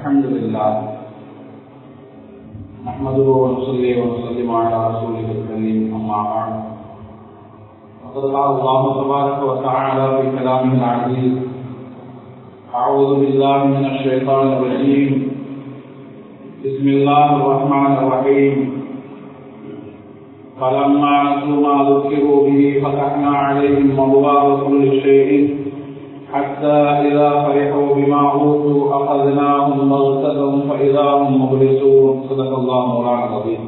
الحمد لله نحمده ونصلي ونسلم على رسوله الكريم أما بعد فقد قال الله تبارك وتعالى في كلامه العزيز أعوذ بالله من الشيطان الرجيم بسم الله الرحمن الرحيم فلما نسوا ما ذكروا به فتحنا عليهم أبواب كل شيء حتى إذا فرحوا بما أوتوا أخذناهم بغتة فإذا هم مبلسون صدق الله مولانا العظيم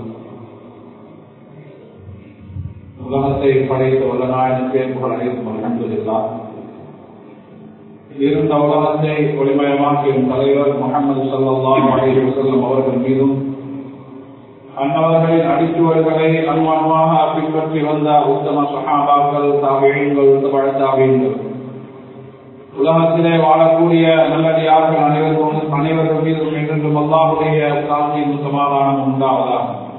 உலகத்தை படைத்த வல்லநாயன் பேர் புகழ் அனைத்தும் அலமதுல்லா இருந்த உலகத்தை ஒளிமயமாக்கிய தலைவர் முகமது சல்லாஹ் அலி வசல்லம் அவர்கள் மீதும் அன்னவர்களின் அடிச்சுவர்களை அன்மனமாக பின்பற்றி வந்த உத்தம சகாபாக்கள் தாவியங்கள் பழத்தாவியங்கள் உலகத்திலே வாழக்கூடிய நல்லடியார்கள் அனைவருக்கும் அனைவர்கள் மீதும் என்றென்றும் அல்லாஹுடைய சாந்தியும் சமாதானம் உண்டாவதா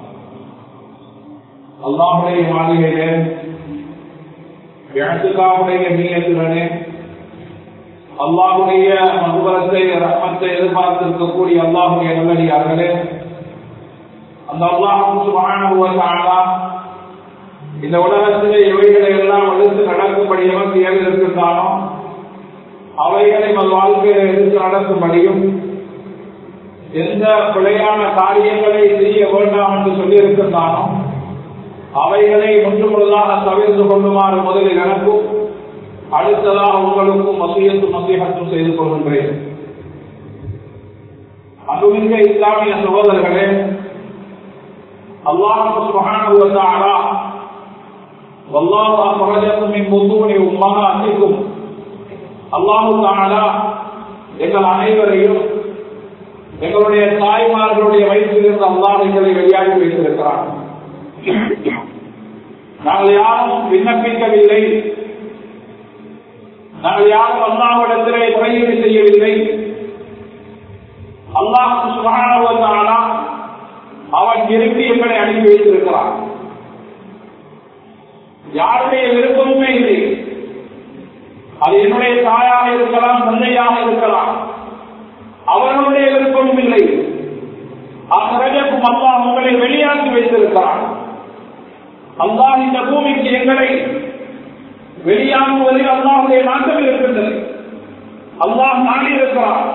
அல்லாஹுடைய மாளிகையிலே எழுத்துக்காவுடைய நீயத்துடனே அல்லாஹுடைய மகுபலத்தை ரஹ்மத்தை எதிர்பார்த்திருக்கக்கூடிய அல்லாஹுடைய நல்லடியார்களே அந்த அல்லாஹு இந்த உலகத்திலே இவைகளை எல்லாம் எடுத்து நடக்கும்படி எவன் தேவை இருக்கின்றானோ அவைகளை நம் வாழ்க்கையில எடுத்து நடக்கும்படியும் எந்த பிழையான காரியங்களை செய்ய வேண்டாம் என்று சொல்லி இருக்கின்றானோ அவைகளை முற்றுமுழுதாக தவிர்த்து கொள்ளுமாறு முதலில் எனக்கும் அடுத்ததாக உங்களுக்கும் மசியத்தும் மசியத்தும் செய்து கொள்கின்றேன் அங்குமிக்க இஸ்லாமிய சகோதரர்களே அல்லாஹ் والله أخرجكم من بطون أمهاتكم அல்லாஹு தானா எங்கள் அனைவரையும் எங்களுடைய தாய்மார்களுடைய வயிற்றிலிருந்து அல்லாஹ் எங்களை வெளியாகி வைத்திருக்கிறார் நாங்கள் யாரும் விண்ணப்பிக்கவில்லை நாங்கள் யாரும் அல்லாஹிடத்திலே முறையீடு செய்யவில்லை அல்லாஹ் சுகானா அவன் விரும்பி எங்களை அனுப்பி வைத்திருக்கிறான் யாருடைய விருப்பமுமே இல்லை அது என்னுடைய தாயாக இருக்கலாம் தந்தையாக இருக்கலாம் அவர்களுடைய விருப்பமும் இல்லை அப்பிறகும் அல்லாஹ் உங்களை வெளியாக்கி வைத்திருக்கிறான் அல்லாஹ் இந்த பூமிக்கு எங்களை வெளியாகுவதில் அல்லாஹுடைய நாட்டம் இருக்கின்றது அல்லாஹ் நாடி இருக்கிறான்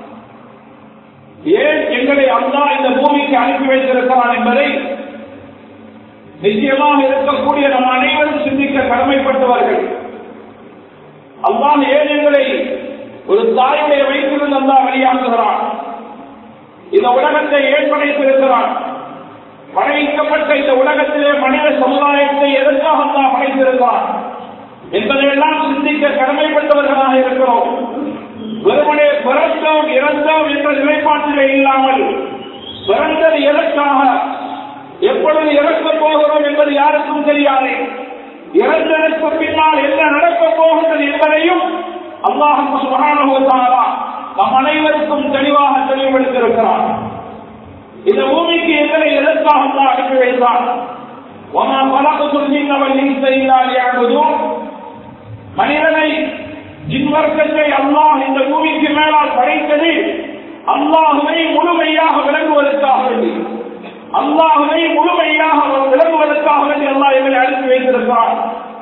ஏன் எங்களை அல்லாஹ் இந்த பூமிக்கு அனுப்பி வைத்திருக்கிறான் என்பதை நிச்சயமாக இருக்கக்கூடிய நம் அனைவரும் சிந்திக்க கடமைப்பட்டவர்கள் அல்லாஹ் ஏழைகளை ஒரு தாயுடைய வயிற்றிலிருந்து அல்லா வெளியாக்குகிறான் இந்த உலகத்தை ஏன் படைத்திருக்கிறான் படைக்கப்பட்ட இந்த உலகத்திலே மனித சமுதாயத்தை எதற்காக அல்லா படைத்திருக்கிறான் என்பதையெல்லாம் சிந்திக்க கடமைப்பட்டவர்களாக இருக்கிறோம் வெறுமனே பிறந்தோம் இறந்தோம் என்ற நிலைப்பாட்டிலே இல்லாமல் பிறந்தது எதற்காக எப்பொழுது இறக்கப் போகிறோம் என்பது யாருக்கும் தெரியாது இறந்ததற்கு பின்னால் என்ன நடக்கப் போகின்றது என்பதையும் அல்லாஹ் சுகானுவதாரா நம் அனைவருக்கும் தெளிவாக தெளிவுபடுத்தியிருக்கிறார் இந்த பூமிக்கு எங்களை எதற்காக தான் அனுப்பி வைத்தார் பலக்கு சொல்லினவன் செய்யாதும் மனிதனை ஜின்வர்க்கத்தை அல்லாஹ் இந்த பூமிக்கு மேலால் படைத்தது அல்லாஹுவை முழுமையாக விளங்குவதற்காக வேண்டி அல்லாஹுவை முழுமையாக விளங்குவதற்காக வேண்டி அல்லாஹ் எங்களை அனுப்பி வைத்திருக்கிறார்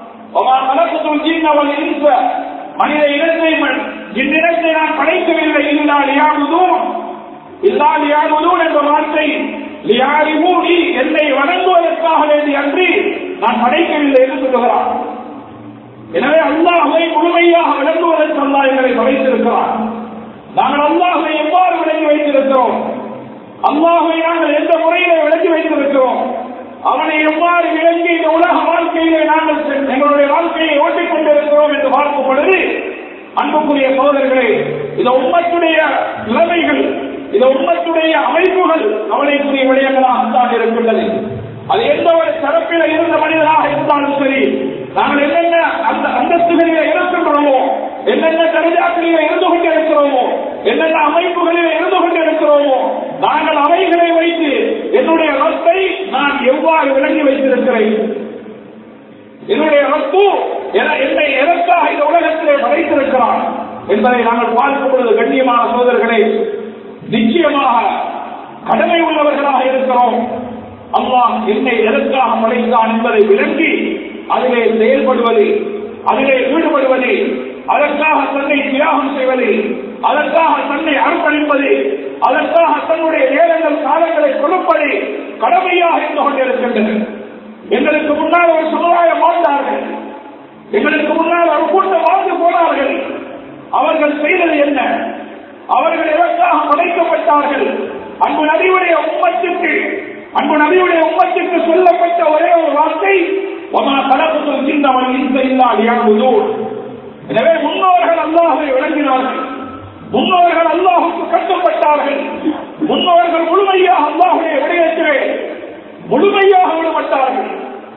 மனித இனத்தை இந்நிலத்தை நான் படைக்கவில்லை இல்லால் யாருதும் இல்லால் யாருதும் என்ற வார்த்தை லியாரிமூடி என்னை வணங்குவதற்காக வேண்டி அன்றி நான் படைக்கவில்லை என்று சொல்லுகிறார் எனவே அல்லாஹுவை முழுமையாக விளங்குவதற்கு அல்லாஹ் எங்களை படைத்திருக்கிறார் நாங்கள் அல்லாஹுவை எவ்வாறு விளங்கி வைத்திருக்கிறோம் அல்லாஹுவை நாங்கள் எந்த முறையில விளக்கி வைத்திருக்கிறோம் அவனை எவ்வாறு விளங்கி இந்த உலக வாழ்க்கையிலே நாங்கள் எங்களுடைய வாழ்க்கையை ஓட்டிக் கொண்டிருக்கிறோம் என்று பார்க்கும் பொழுது அன்புக்குரிய சோதர்களே இந்த உண்மத்துடைய நிலைமைகள் இந்த உண்மத்துடைய அமைப்புகள் கவலைக்குரிய விடயங்களாகத்தான் இருக்கின்றது அது எந்த ஒரு தரப்பில இருந்த மனிதனாக இருந்தாலும் சரி நாங்கள் என்னென்ன அந்த அந்தஸ்துகளில இருக்கின்றோமோ என்னென்ன தரஜாக்களில இருந்து கொண்டிருக்கிறோமோ என்னென்ன அமைப்புகளில் இருந்து கொண்டிருக்கிறோமோ நாங்கள் அவைகளை வைத்து என்னுடைய ரத்தை நான் எவ்வாறு விளங்கி வைத்திருக்கிறேன் என்னுடைய ரத்து என்னை எதற்காக இந்த உலகத்திலே படைத்திருக்கிறான் என்பதை நாங்கள் பார்க்கும் பொழுது கண்ணியமான சோதர்களே நிச்சயமாக கடமை உள்ளவர்களாக இருக்கிறோம் அல்லாஹ் என்னை எதற்காக படைத்தான் என்பதை விளங்கி அதிலே செயல்படுவது அதிலே ஈடுபடுவது அதற்காக தன்னை தியாகம் செய்வது அதற்காக தன்னை அர்ப்பணிப்பது அதற்காக தன்னுடைய நேரங்கள் காலங்களை கொடுப்பது கடமையாக இருந்து கொண்டிருக்கின்றன எங்களுக்கு முன்னால் ஒரு சமுதாயம் வாழ்ந்தார்கள் எங்களுக்கு முன்னால் ஒரு கூட்டம் வாழ்ந்து போனார்கள் அவர்கள் செய்தது என்ன அவர்கள் எதற்காக படைக்கப்பட்டார்கள் அன்பு நபியுடைய உம்மத்துக்கு அன்பு நபியுடைய உம்மத்துக்கு சொல்லப்பட்ட ஒரே ஒரு வார்த்தை ஒமா கலப்புக்கும் சின்னவன் இந்த இல்லால் யாகுதூர் எனவே முன்னோர்கள் அல்லாஹை விளங்கினார்கள் முன்னோர்கள் அல்லாஹுக்கு கட்டுப்பட்டார்கள் முன்னோர்கள் முழுமையாக அல்லாஹுடைய விடயத்திலே முழுமையாக விடுபட்டார்கள்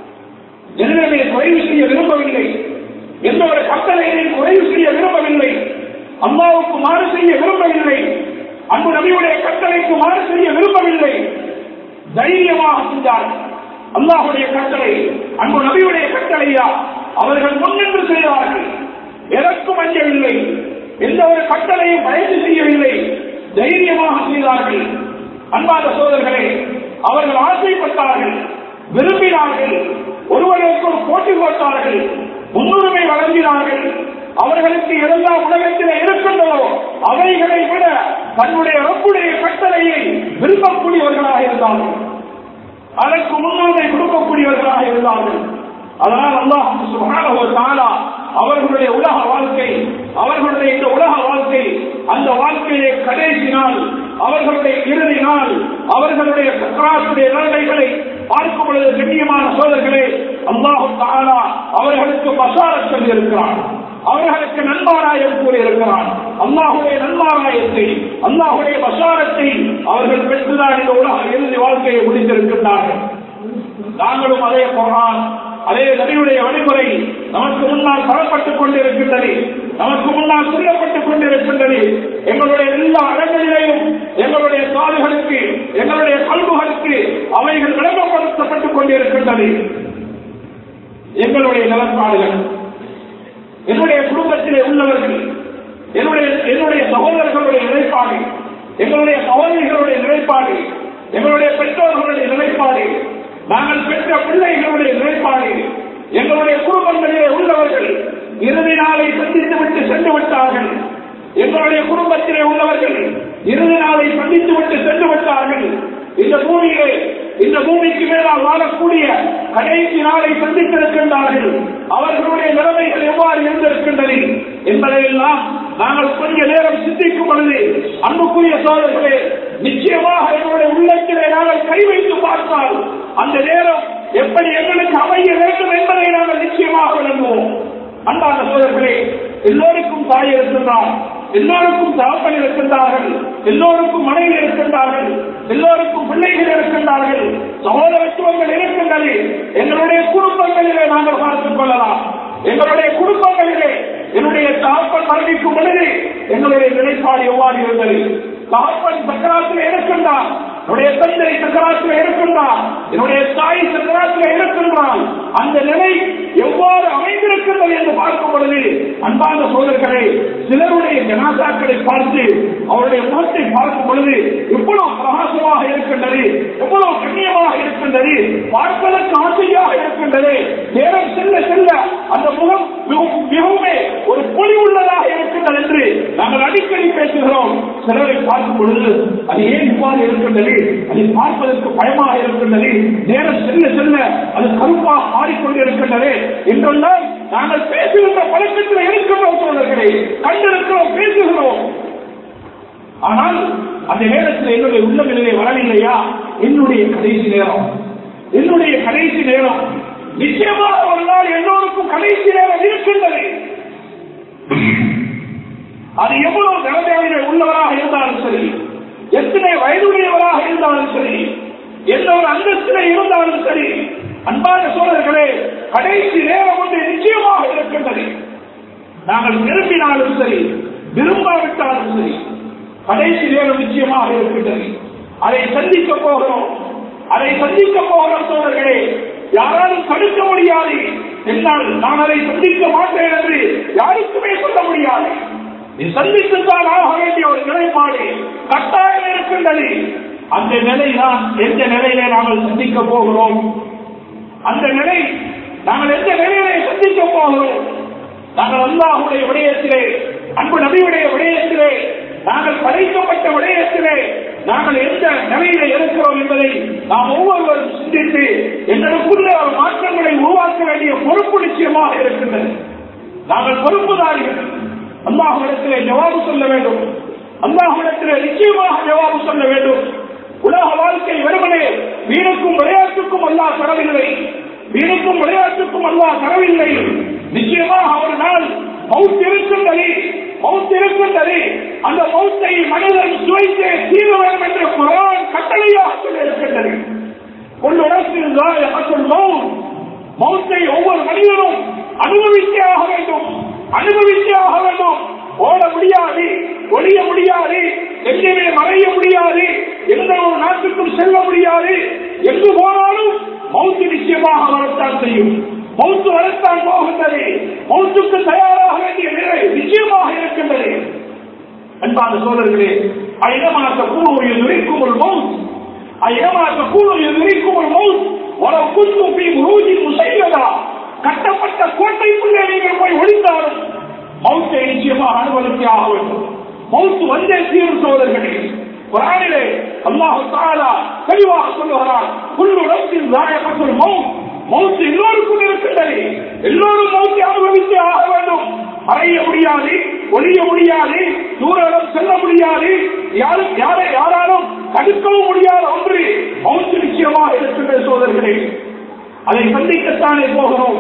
எனவே குறைவு செய்ய விரும்பவில்லை எந்த ஒரு கட்டளையையும் குறைவு செய்ய விரும்பவில்லை அல்லாவுக்கு மாறு செய்ய விரும்பவில்லை அன்பு நபியுடைய கட்டளைக்கு மாறு செய்ய விரும்பவில்லை தைரியமாக சென்றார்கள் அல்லாஹுடைய கட்டளை அன்பு நபியுடைய கட்டளையா அவர்கள் முன்னின்று செய்தார்கள் எதற்கும் அஞ்சவில்லை எந்த ஒரு கட்டளையும் பயந்து செய்யவில்லை தைரியமாக செய்தார்கள் அன்பாத சோதர்களே அவர்கள் ஆசைப்பட்டார்கள் விரும்பினார்கள் ஒருவருக்கு ஒரு போட்டி போட்டார்கள் முன்னுரிமை வழங்கினார்கள் அவர்களுக்கு எதெல்லாம் உலகத்தில் இருக்கின்றதோ அவைகளை விட தன்னுடைய ரப்புடைய கட்டளையை விரும்பக்கூடியவர்களாக இருந்தார்கள் அதற்கு முன்னுரிமை கொடுக்கக்கூடியவர்களாக இருந்தார்கள் அதனால் அல்லாஹ் சுப்ஹானஹு வ தஆலா அவர்களுடைய உலக வாழ்க்கை அவர்களுடைய இந்த உலக வாழ்க்கை அந்த வாழ்க்கையை கடைசி நாள் அவர்களுடைய இறுதி நாள் அவர்களுடைய சக்கராத்துடைய நிலைமைகளை பார்க்கும் பொழுது கண்ணியமான சோதர்களே அல்லாஹு தாலா அவர்களுக்கு பசாரத் சொல்லி இருக்கிறான் அவர்களுக்கு நன்மாராயம் கூறியிருக்கிறான் அல்லாஹுடைய நன்மாராயத்தை அல்லாஹுடைய பசாரத்தை அவர்கள் பெற்றுதான் இந்த உலக இறுதி வாழ்க்கையை முடித்திருக்கின்றார்கள் நாங்களும் அதே போறான் அதே நபியுடைய வழிமுறை நமக்கு முன்னால் தரப்பட்டுக் கொண்டிருக்கின்றது நமக்கு முன்னால் சொல்லப்பட்டுக் கொண்டிருக்கின்றது எங்களுடைய எல்லா இடங்களிலேயும் எங்களுடைய காதுகளுக்கு எங்களுடைய கல்புகளுக்கு அவைகள் விளம்பரப்படுத்தப்பட்டுக் கொண்டிருக்கின்றது எங்களுடைய நிலப்பாடுகள் என்னுடைய குடும்பத்திலே உள்ளவர்கள் என்னுடைய என்னுடைய சகோதரர்களுடைய நிலைப்பாடு எங்களுடைய சகோதரிகளுடைய நிலைப்பாடு எங்களுடைய பெற்றோர்களுடைய நிலைப்பாடு நாங்கள் பெற்ற பிள்ளைகளுடைய நிலைப்பாடு எங்களுடைய குடும்பங்களிலே உள்ளவர்கள் இறுதி நாளை சந்தித்து விட்டு சென்று விட்டார்கள் எங்களுடைய குடும்பத்திலே உள்ளவர்கள் இறுதி நாளை சந்தித்து விட்டு சென்று விட்டார்கள் இந்த பூமியிலே இந்த பூமிக்கு மேலால் வாழக்கூடிய கடைசி நாளை சந்தித்திருக்கின்றார்கள் அவர்களுடைய நிலைமைகள் எவ்வாறு இருந்திருக்கின்றன என்பதையெல்லாம் நாங்கள் கொஞ்ச நேரம் சிந்திக்கும் பொழுது அன்புக்குரிய சோழர்களே நிச்சயமாக எங்களுடைய உள்ளத்திலே நாங்கள் கை வைத்து பார்த்தால் அந்த நேரம் எப்படி எங்களுக்கு அமைய வேண்டும் என்பதை நாங்கள் நிச்சயமாக விளங்குவோம் அன்பான சோழர்களே எல்லோருக்கும் தாய் இருக்கின்றார் எல்லோருக்கும் தகப்பன் இருக்கின்றார்கள் எல்லோருக்கும் மனைவி இருக்கின்றார்கள் எல்லோருக்கும் பிள்ளைகள் இருக்கின்றார்கள் சகோதரத்துவங்கள் இருக்கின்றது எங்களுடைய குடும்பங்களிலே நாங்கள் பார்த்துக் கொள்ளலாம் எங்களுடைய குடும்பங்களிலே என்னுடைய தகப்பன் மரணிக்கும் பொழுது எங்களுடைய நிலைப்பாடு எவ்வாறு இருந்தது தகப்பன் சக்கராத்தில் இருக்கின்றார் என்னுடைய தந்தை சக்கராத்தில் இருக்கின்றார் என்னுடைய தாய் சக்கராத்தில் இருக்கின்றான் அந்த நிலை எவ்வாறு அமைந்திருக்கின்றது என்று பார்க்கும் பொழுது அன்பான சோதர்களே சிலருடைய ஜனாசாக்களை பார்த்து அவருடைய முகத்தை பார்க்கும் பொழுது எவ்வளவு பிரகாசமாக இருக்கின்றது எவ்வளவு கண்ணியமாக இருக்கின்றது பார்ப்பதற்கு ஆசையாக இருக்கின்றது நேரம் செல்ல செல்ல அந்த முகம் மிகவும் மிகவுமே ஒரு பொலி உள்ளதாக இருக்கின்றது என்று நாங்கள் அடிக்கடி பேசுகிறோம் சிலரை பார்க்கும் பொழுது அது ஏன் இவ்வாறு இருக்கின்றது அதை பார்ப்பதற்கு பயமாக இருக்கின்றது நேரம் செல்ல செல்ல அது கருப்பாக மாறிக்கொண்டிருக்கின்றது என்றெல்லாம் நாங்கள் பேசுகின்ற பழக்கத்தில் இருக்கின்றோம் சோழர்களே கண்டிருக்கிறோம் பேசுகிறோம் ஆனால் அந்த நேரத்தில் என்னுடைய உள்ளங்களிலே வரவில்லையா என்னுடைய கடைசி நேரம் என்னுடைய கடைசி நேரம் நிச்சயமாக ஒரு நாள் எல்லோருக்கும் கடைசி நேரம் இருக்கின்றது அது எவ்வளவு நிலைமையிலே உள்ளவராக இருந்தாலும் சரி எத்தனை வயதுடையவராக இருந்தாலும் சரி எந்த ஒரு அந்தஸ்திலே இருந்தாலும் சரி அன்பான சோழர்களே கடைசி நேரம் ஒன்று நிச்சயமாக இருக்கின்றது நாங்கள் விரும்பினாலும் சரி விரும்பாவிட்டாலும் சரி கடைசி நேரம் நிச்சயமாக இருக்கின்றது அதை சந்திக்க போகிறோம் அதை சந்திக்க போகிறோம் சோழர்களே யாராலும் தடுக்க முடியாது என்னால் நான் அதை சந்திக்க மாட்டேன் என்று யாருக்குமே சொல்ல முடியாது இது சந்தித்துத்தான் ஆக வேண்டிய ஒரு நிலைப்பாடு கட்டாயம் இருக்கின்றது அந்த நிலை தான் எந்த நிலையிலே நாங்கள் சந்திக்க போகிறோம் அந்த நிலை நாங்கள் எந்த நிலையிலே சந்திக்க போகிறோம் நாங்கள் அல்லாஹுடைய விடயத்திலே அன்பு நபியுடைய விடயத்திலே நாங்கள் படைக்கப்பட்ட விடயத்திலே நாங்கள் எந்த நிலையில இருக்கிறோம் என்பதை நாம் ஒவ்வொருவரும் சிந்தித்து எங்களுக்குள்ளே ஒரு மாற்றங்களை உருவாக்க வேண்டிய பொறுப்பு நிச்சயமாக இருக்கின்றது நாங்கள் பொறுப்புதாரிகள் அல்லாஹுடத்திலே ஜவாபு சொல்ல வேண்டும் அல்லாஹுடத்திலே நிச்சயமாக ஜவாபு சொல்ல வேண்டும் உலக வாழ்க்கை வெறுமனே வீணுக்கும் விளையாட்டுக்கும் அல்லாஹ் தரவில்லை வீணுக்கும் விளையாட்டுக்கும் அல்லாஹ் தரவில்லை நிச்சயமாக ஒரு நாள் மவுத் இருக்கின்றது மவுத் இருக்கின்றது அந்த மவுத்தை மனிதன் சுவைத்து தீர வேண்டும் என்று குரான் கட்டளையாக சொல்லியிருக்கின்றது கொண்டு இடத்தில் மவுத் மௌத்தை ஒவ்வொரு மனிதனும் அனுபவித்தே ஆக வேண்டும் அனுபவித்தே ஆக வேண்டும் ஓட முடியாது ஒழிய முடியாது எங்கேயுமே மறைய முடியாது எந்த ஒரு நாட்டுக்கும் செல்ல முடியாது எங்கு போனாலும் மௌத்து நிச்சயமாக வரத்தான் செய்யும் மௌத்து வரத்தான் போகின்றது மௌத்துக்கு தயாராக வேண்டிய நிலை நிச்சயமாக இருக்கின்றது அன்பான சோதர்களே ஐதமாக கூறுவது நுழைக்கும் ஒரு மவுத் ஐதமாக கூறுவது நுழைக்கும் ஒரு மவுத் ஒரு குத்து பி முருஜி முசைலதா கட்டப்பட்ட கோட்டைக்குள்ளே நீங்கள் போய் ஒளிந்தாலும் மவுத்தை நிச்சயமாக அனுபவித்தே ஆக வேண்டும் மவுத்து வந்தே தீரும் சோதர்களே குரானிலே அல்லாஹு தாலா தெளிவாக சொல்லுகிறார் புல்லு இடத்தில் நாயகத்தில் மவுத் மவுத்து எல்லோருக்கும் இருக்கின்றது எல்லோரும் மவுத்தை அனுபவித்தே ஆக வேண்டும் அறைய முடியாது ஒழிய முடியாது தூரம் செல்ல முடியாது யாரும் யாரை யாராலும் தடுக்கவும் முடியாத ஒன்று மவுத்து நிச்சயமாக இருக்கின்ற சோதர்களே அதை சந்திக்கத்தானே போகிறோம்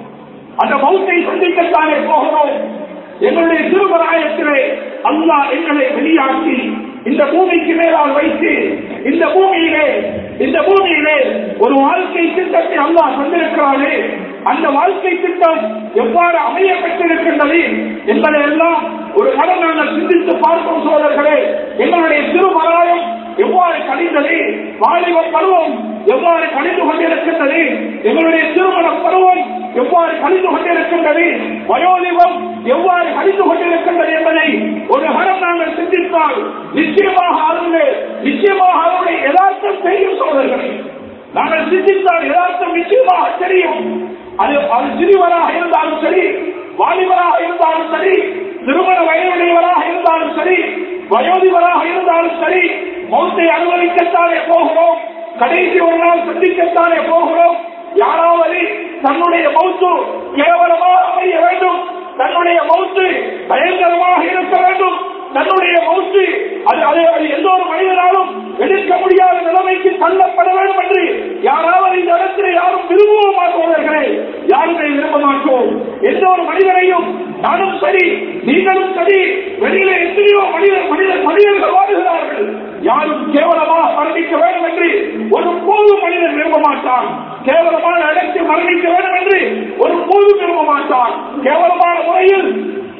அந்த மவுத்தை சந்திக்கத்தானே போகிறோம் எங்களுடைய திருமராயத்திலே அல்லாஹ் எங்களை வெளியாக்கி இந்த பூமிக்கு மேலால் வைத்து இந்த பூமியிலே இந்த பூமியிலே ஒரு வாழ்க்கை திட்டத்தை அல்லாஹ் தந்திருக்கிறானே அந்த வாழ்க்கை திட்டம் எவ்வாறு அமைய பெற்றிருக்கின்றது என்பதை எல்லாம் ஒரு கடன் நாங்கள் சிந்தித்து பார்க்கும் சோழர்களே எங்களுடைய திருமராயம் எவ்வாறு கழிந்தது வாலிப பருவம் எவ்வாறு கழிந்து கொண்டிருக்கின்றது எங்களுடைய திருமண பருவம் எவ்வாறு கழிந்து கொண்டிருக்கின்றது வயோதிபம் எவ்வாறு கழிந்து கொண்டிருக்கின்றது என்பதை ஒரு கணம் நாங்கள் சிந்தித்தால் நிச்சயமாக அதனுடைய நிச்சயமாக அதனுடைய யதார்த்தம் தெரியும் சோதர்களே நாங்கள் சிந்தித்தால் யதார்த்தம் நிச்சயமாக தெரியும் அது அது சிறுவராக இருந்தாலும் சரி வாலிபராக இருந்தாலும் சரி திருமண வயதுடையவராக இருந்தாலும் சரி வயோதிபராக இருந்தாலும் சரி மௌத்தை அனுபவிக்கத்தானே போகிறோம் கடைசி ஒரு நாள் சந்திக்கத்தானே போகிறோம் யாராவது தன்னுடைய மௌத்து கேவலமாக அமைய வேண்டும் தன்னுடைய மௌத்து பயங்கரமாக இருக்க வேண்டும் தன்னுடைய மௌத்து அது அது அது எந்த ஒரு மனிதனாலும் எடுக்க முடியாத நிலைமைக்கு தள்ளப்பட வேண்டும் என்று யாராவது இந்த இடத்துல யாரும் விரும்ப மாட்டோர்களே யாருமே விரும்ப மாட்டோம் எந்த ஒரு மனிதனையும் நானும் சரி நீங்களும் சரி வெளியில எத்தனையோ மனிதர் மனிதர் மனிதர்கள் வாழ்கிறார்கள் யாரும் கேவலமாக மரணிக்க வேண்டும் என்று ஒரு போது மனிதன் விரும்ப மாட்டான் கேவலமான இடத்தில் மரணிக்க வேண்டும் என்று ஒரு போது விரும்ப மாட்டான் கேவலமான முறையில்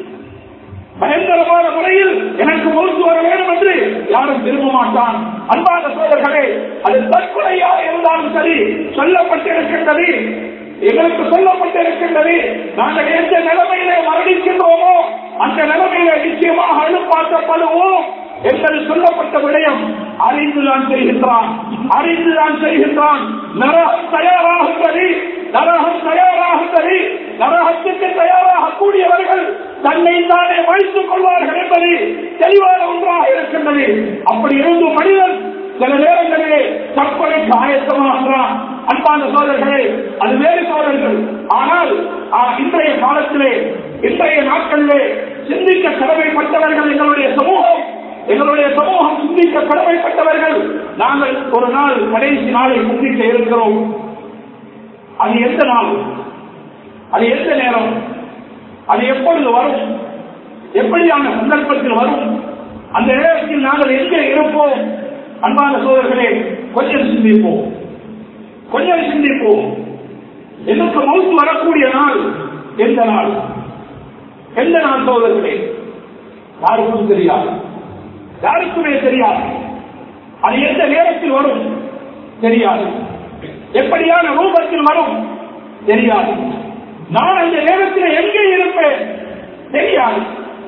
பயங்கரமான முறையில் எனக்கு மறுத்து வர வேண்டும் என்று யாரும் விரும்ப மாட்டான் அன்பான சோழர்களே அது தற்கொலையாக இருந்தாலும் சரி சொல்லப்பட்டிருக்கின்றது எங்களுக்கு சொல்லப்பட்டிருக்கின்றது நாங்கள் எந்த நிலைமையிலே மரணிக்கின்றோமோ அந்த நிலைமையிலே நிச்சயமாக அனுப்பாக்கப்படுவோம் என்பது சொல்லப்பட்ட விடயம் அறிந்துதான் செய்கின்றான் அறிந்துதான் செய்கின்றான் நரகம் தயாராகுகிறது நரகம் தயாராகுகிறது நரகத்துக்கு தயாராக கூடியவர்கள் தன்னை தானே வைத்துக் கொள்வார்கள் என்பது தெளிவான ஒன்றாக இருக்கின்றது அப்படி இருந்தும் மனிதன் சில நேரங்களிலே தற்கொலைக்கு ஆயத்தமாகிறான் அன்பான சோழர்களே அது வேறு சோழர்கள் ஆனால் ஆ, இன்றைய காலத்திலே இன்றைய நாட்களிலே சிந்திக்க கடமைப்பட்டவர்கள் எங்களுடைய சமூகம் எங்களுடைய சமூகம் சிந்திக்க கடமைப்பட்டவர்கள் நாங்கள் ஒரு நாள் கடைசி நாளை சிந்திக்க இருக்கிறோம் அது எந்த நாள் அது எந்த நேரம் அது எப்பொழுது வரும் எப்படியான சந்தர்ப்பத்தில் வரும் அந்த நேரத்தில் நாங்கள் எங்கே இருப்போம் அன்பான சோதர்களே கொஞ்சம் சிந்திப்போம் கொஞ்சம் சிந்திப்போம் எனக்கு மவுத்து வரக்கூடிய நாள் எந்த நாள் எந்த நாள் சோதர்களே யாருக்கும் தெரியாது யாருக்குமே தெரியாது அது எந்த நேரத்தில் வரும் தெரியாது எப்படியான ரூபத்தில் வரும் தெரியாது நான் அந்த நேரத்தில் எங்கே இருப்பேன் தெரியாது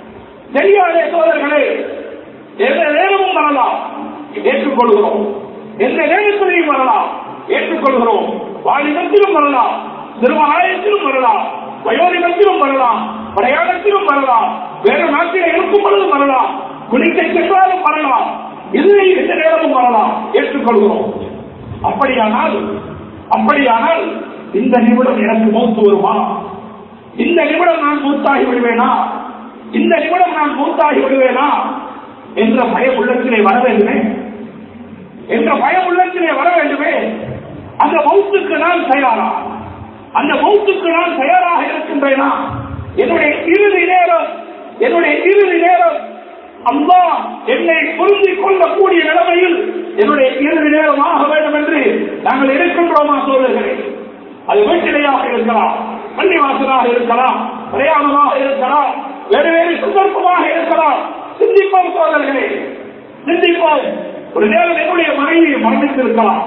தெரியாதே சோதர்களே எந்த நேரமும் வரலாம் ஏற்றுக்கொள்கிறோம் எந்த நேரத்திலையும் வரலாம் ஏற்றுக்கொள்கிறோம் வாலிபத்திலும் வரலாம் திருமணத்திலும் வரலாம் வயோதிபத்திலும் வரலாம் பிரயாணத்திலும் வரலாம் வேறு நாட்டில் இருக்கும் பொழுதும் வரலாம் குளிக்க சென்றாலும் வரலாம் இதுவே எந்த நேரமும் வரலாம் ஏற்றுக்கொள்கிறோம் அப்படியானால் அப்படியானால் இந்த நிமிடம் எனக்கு மூத்து வருமா இந்த நிமிடம் நான் மூத்தாகி விடுவேனா இந்த நிமிடம் நான் மூத்தாகி விடுவேனா என்ற பயம் உள்ளத்திலே வர வேண்டுமே என்ற பயம் உள்ளத்திலே வர வேண்டுமே அந்த மௌத்துக்கு நான் தயாரா அந்த மௌத்துக்கு நான் தயாராக இருக்கின்றேனா என்னுடைய இறுதி நேரம் என்னுடைய இறுதி நேரம் அம்மா என்னை பொருந்திக் கொள்ளக்கூடிய நிலைமையில் என்னுடைய இறுதி நேரம் ஆக வேண்டும் என்று நாங்கள் இருக்கின்றோமா சோழர்களே அது வீட்டிலேயாக இருக்கலாம் பள்ளிவாசலாக இருக்கலாம் பிரயாணமாக இருக்கலாம் வேறு வேறு சந்தர்ப்பமாக இருக்கலாம் சிந்திப்போம் சோழர்களே சிந்திப்போம் ஒரு நேரம் என்னுடைய மனைவி மரணித்திருக்கலாம்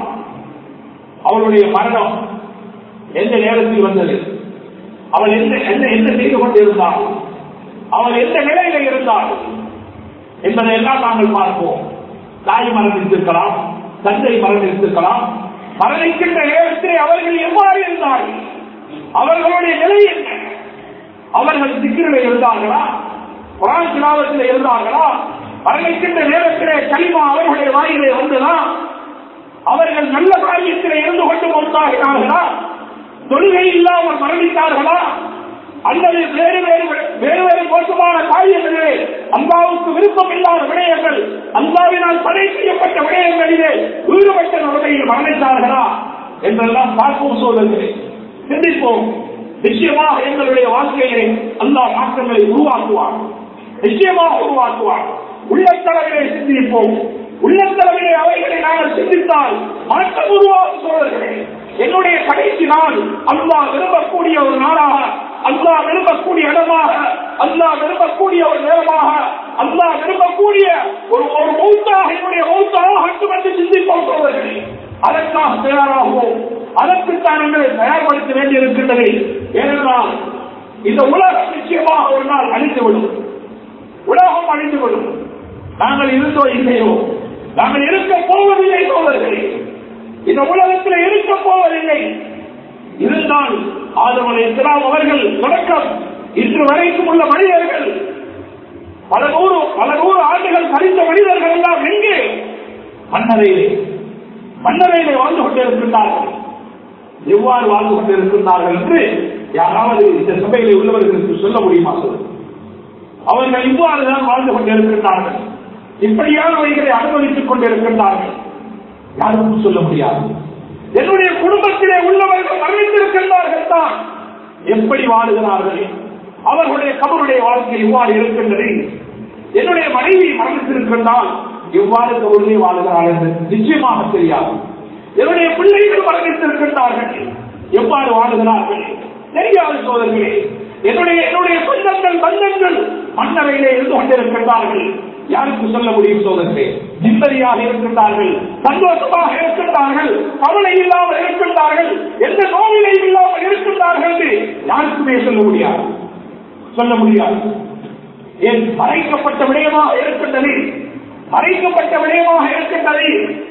அவளுடைய மரணம் எந்த நேரத்தில் வந்தது அவள் எந்த என்ன என்ன செய்து கொண்டிருந்தாள் அவள் எந்த நிலையில இருந்தாள் என்பதை எல்லாம் நாங்கள் பார்ப்போம் தாய் மரணித்திருக்கலாம் தந்தை மரணித்திருக்கலாம் மரணிக்கின்ற நேரத்திலே அவர்கள் எவ்வாறு இருந்தார்கள் அவர்களுடைய நிலை என்ன அவர்கள் சிக்கிரில் இருந்தார்களா குரான் கிராமத்தில் இருந்தார்களா மரணிக்கின்ற நேரத்திலே களிமா அவர்களுடைய வாயிலே வந்ததா அவர்கள் நல்ல காரியத்திலே இருந்து கொண்டு வந்தார்களா தொழுகை இல்லாமல் மரணித்தார்களா அல்லது வேறு வேறு வேறு வேறு மோசமான காரியங்களிலே அல்லாவுக்கு விருப்பம் இல்லாத விடயங்கள் அல்லாவினால் தடை செய்யப்பட்ட விடயங்களிலே ஈடுபட்ட நிலைமையில் மரணித்தார்களா என்றெல்லாம் பார்ப்போம் சோதனை சிந்திப்போம் நிச்சயமாக எங்களுடைய வாழ்க்கையை அல்லா மாற்றங்களை உருவாக்குவார் நிச்சயமாக உருவாக்குவார் உள்ளத்தளவிலே சிந்திப்போம் உள்ளத்தளவிலே அவைகளை நாங்கள் சிந்தித்தால் மாற்றம் உருவாகும் சோழர்களே என்னுடைய கடைசி நாள் அல்லா விரும்பக்கூடிய ஒரு நாளாக அல்லா விரும்பக்கூடிய இடமாக அல்லா விரும்பக்கூடிய ஒரு நேரமாக அல்லா விரும்பக்கூடிய ஒரு ஒரு மௌத்தாக என்னுடைய மௌத்தாக மட்டும் என்று சிந்திப்போம் சோழர்களே அதற்காக தயாராகுவோம் அதற்குத்தான் எங்களை தயார்படுத்த வேண்டி இருக்கின்றது ஏனென்றால் இந்த உலகம் நிச்சயமாக ஒரு நாள் அழிந்துவிடும் உலகம் அழிந்துவிடும் நாங்கள் இருந்தோ இல்லையோ நாங்கள் இருக்க போவதில்லை சோழர்களே இந்த உலகத்தில் இருக்க போவதில்லை இருந்தால் ஆதவனை இஸ்லாம் அவர்கள் தொடக்கம் இன்று வரைக்கும் உள்ள மனிதர்கள் பல நூறு பல நூறு ஆண்டுகள் கழித்த மனிதர்கள் எல்லாம் எங்கே மன்னரையிலே மன்னரையிலே வாழ்ந்து கொண்டிருக்கின்றார்கள் எவ்வாறு வாழ்ந்து கொண்டிருக்கின்றார்கள் என்று யாராவது இந்த சபையிலே உள்ளவர்களுக்கு சொல்ல முடியுமா சொல்லுங்கள் அவர்கள் இவ்வாறுதான் வாழ்ந்து கொண்டிருக்கின்றார்கள் இப்படியானவைகளை அனுமதித்துக் கொண்டிருக்கின்றார்கள் யாருக்கும் சொல்ல முடியாது என்னுடைய குடும்பத்திலே உள்ளவர்கள் மரணித்திருக்கின்றார்கள் தான் எப்படி வாழுகிறார்கள் அவர்களுடைய கபருடைய வாழ்க்கை இவ்வாறு இருக்கின்றது என்னுடைய மனைவி மரணித்திருக்கின்றால் எவ்வாறு கபருடைய வாழுகிறாள் என்று நிச்சயமாக தெரியாது என்னுடைய பிள்ளைகள் மரணித்திருக்கின்றார்கள் எவ்வாறு வாழுகிறார்கள் தெரியாது சோதர்களே என்னுடைய என்னுடைய சொந்தங்கள் பந்தங்கள் மன்னரையிலே இருந்து கொண்டிருக்கின்றார்கள் யாருக்கு சொல்ல முடியும் சோதர்களே நிம்மதியாக இருக்கின்றார்கள் சந்தோஷமாக இருக்கின்றார்கள் கவலை இல்லாமல் இருக்கின்றார்கள் எந்த நோவிலையும் இல்லாமல் இருக்கின்றார்கள் என்று யாருக்குமே சொல்ல முடியாது சொல்ல முடியாது ஏன் மறைக்கப்பட்ட விடயமாக இருக்கின்றது மறைக்கப்பட்ட விடயமாக இருக்கின்றது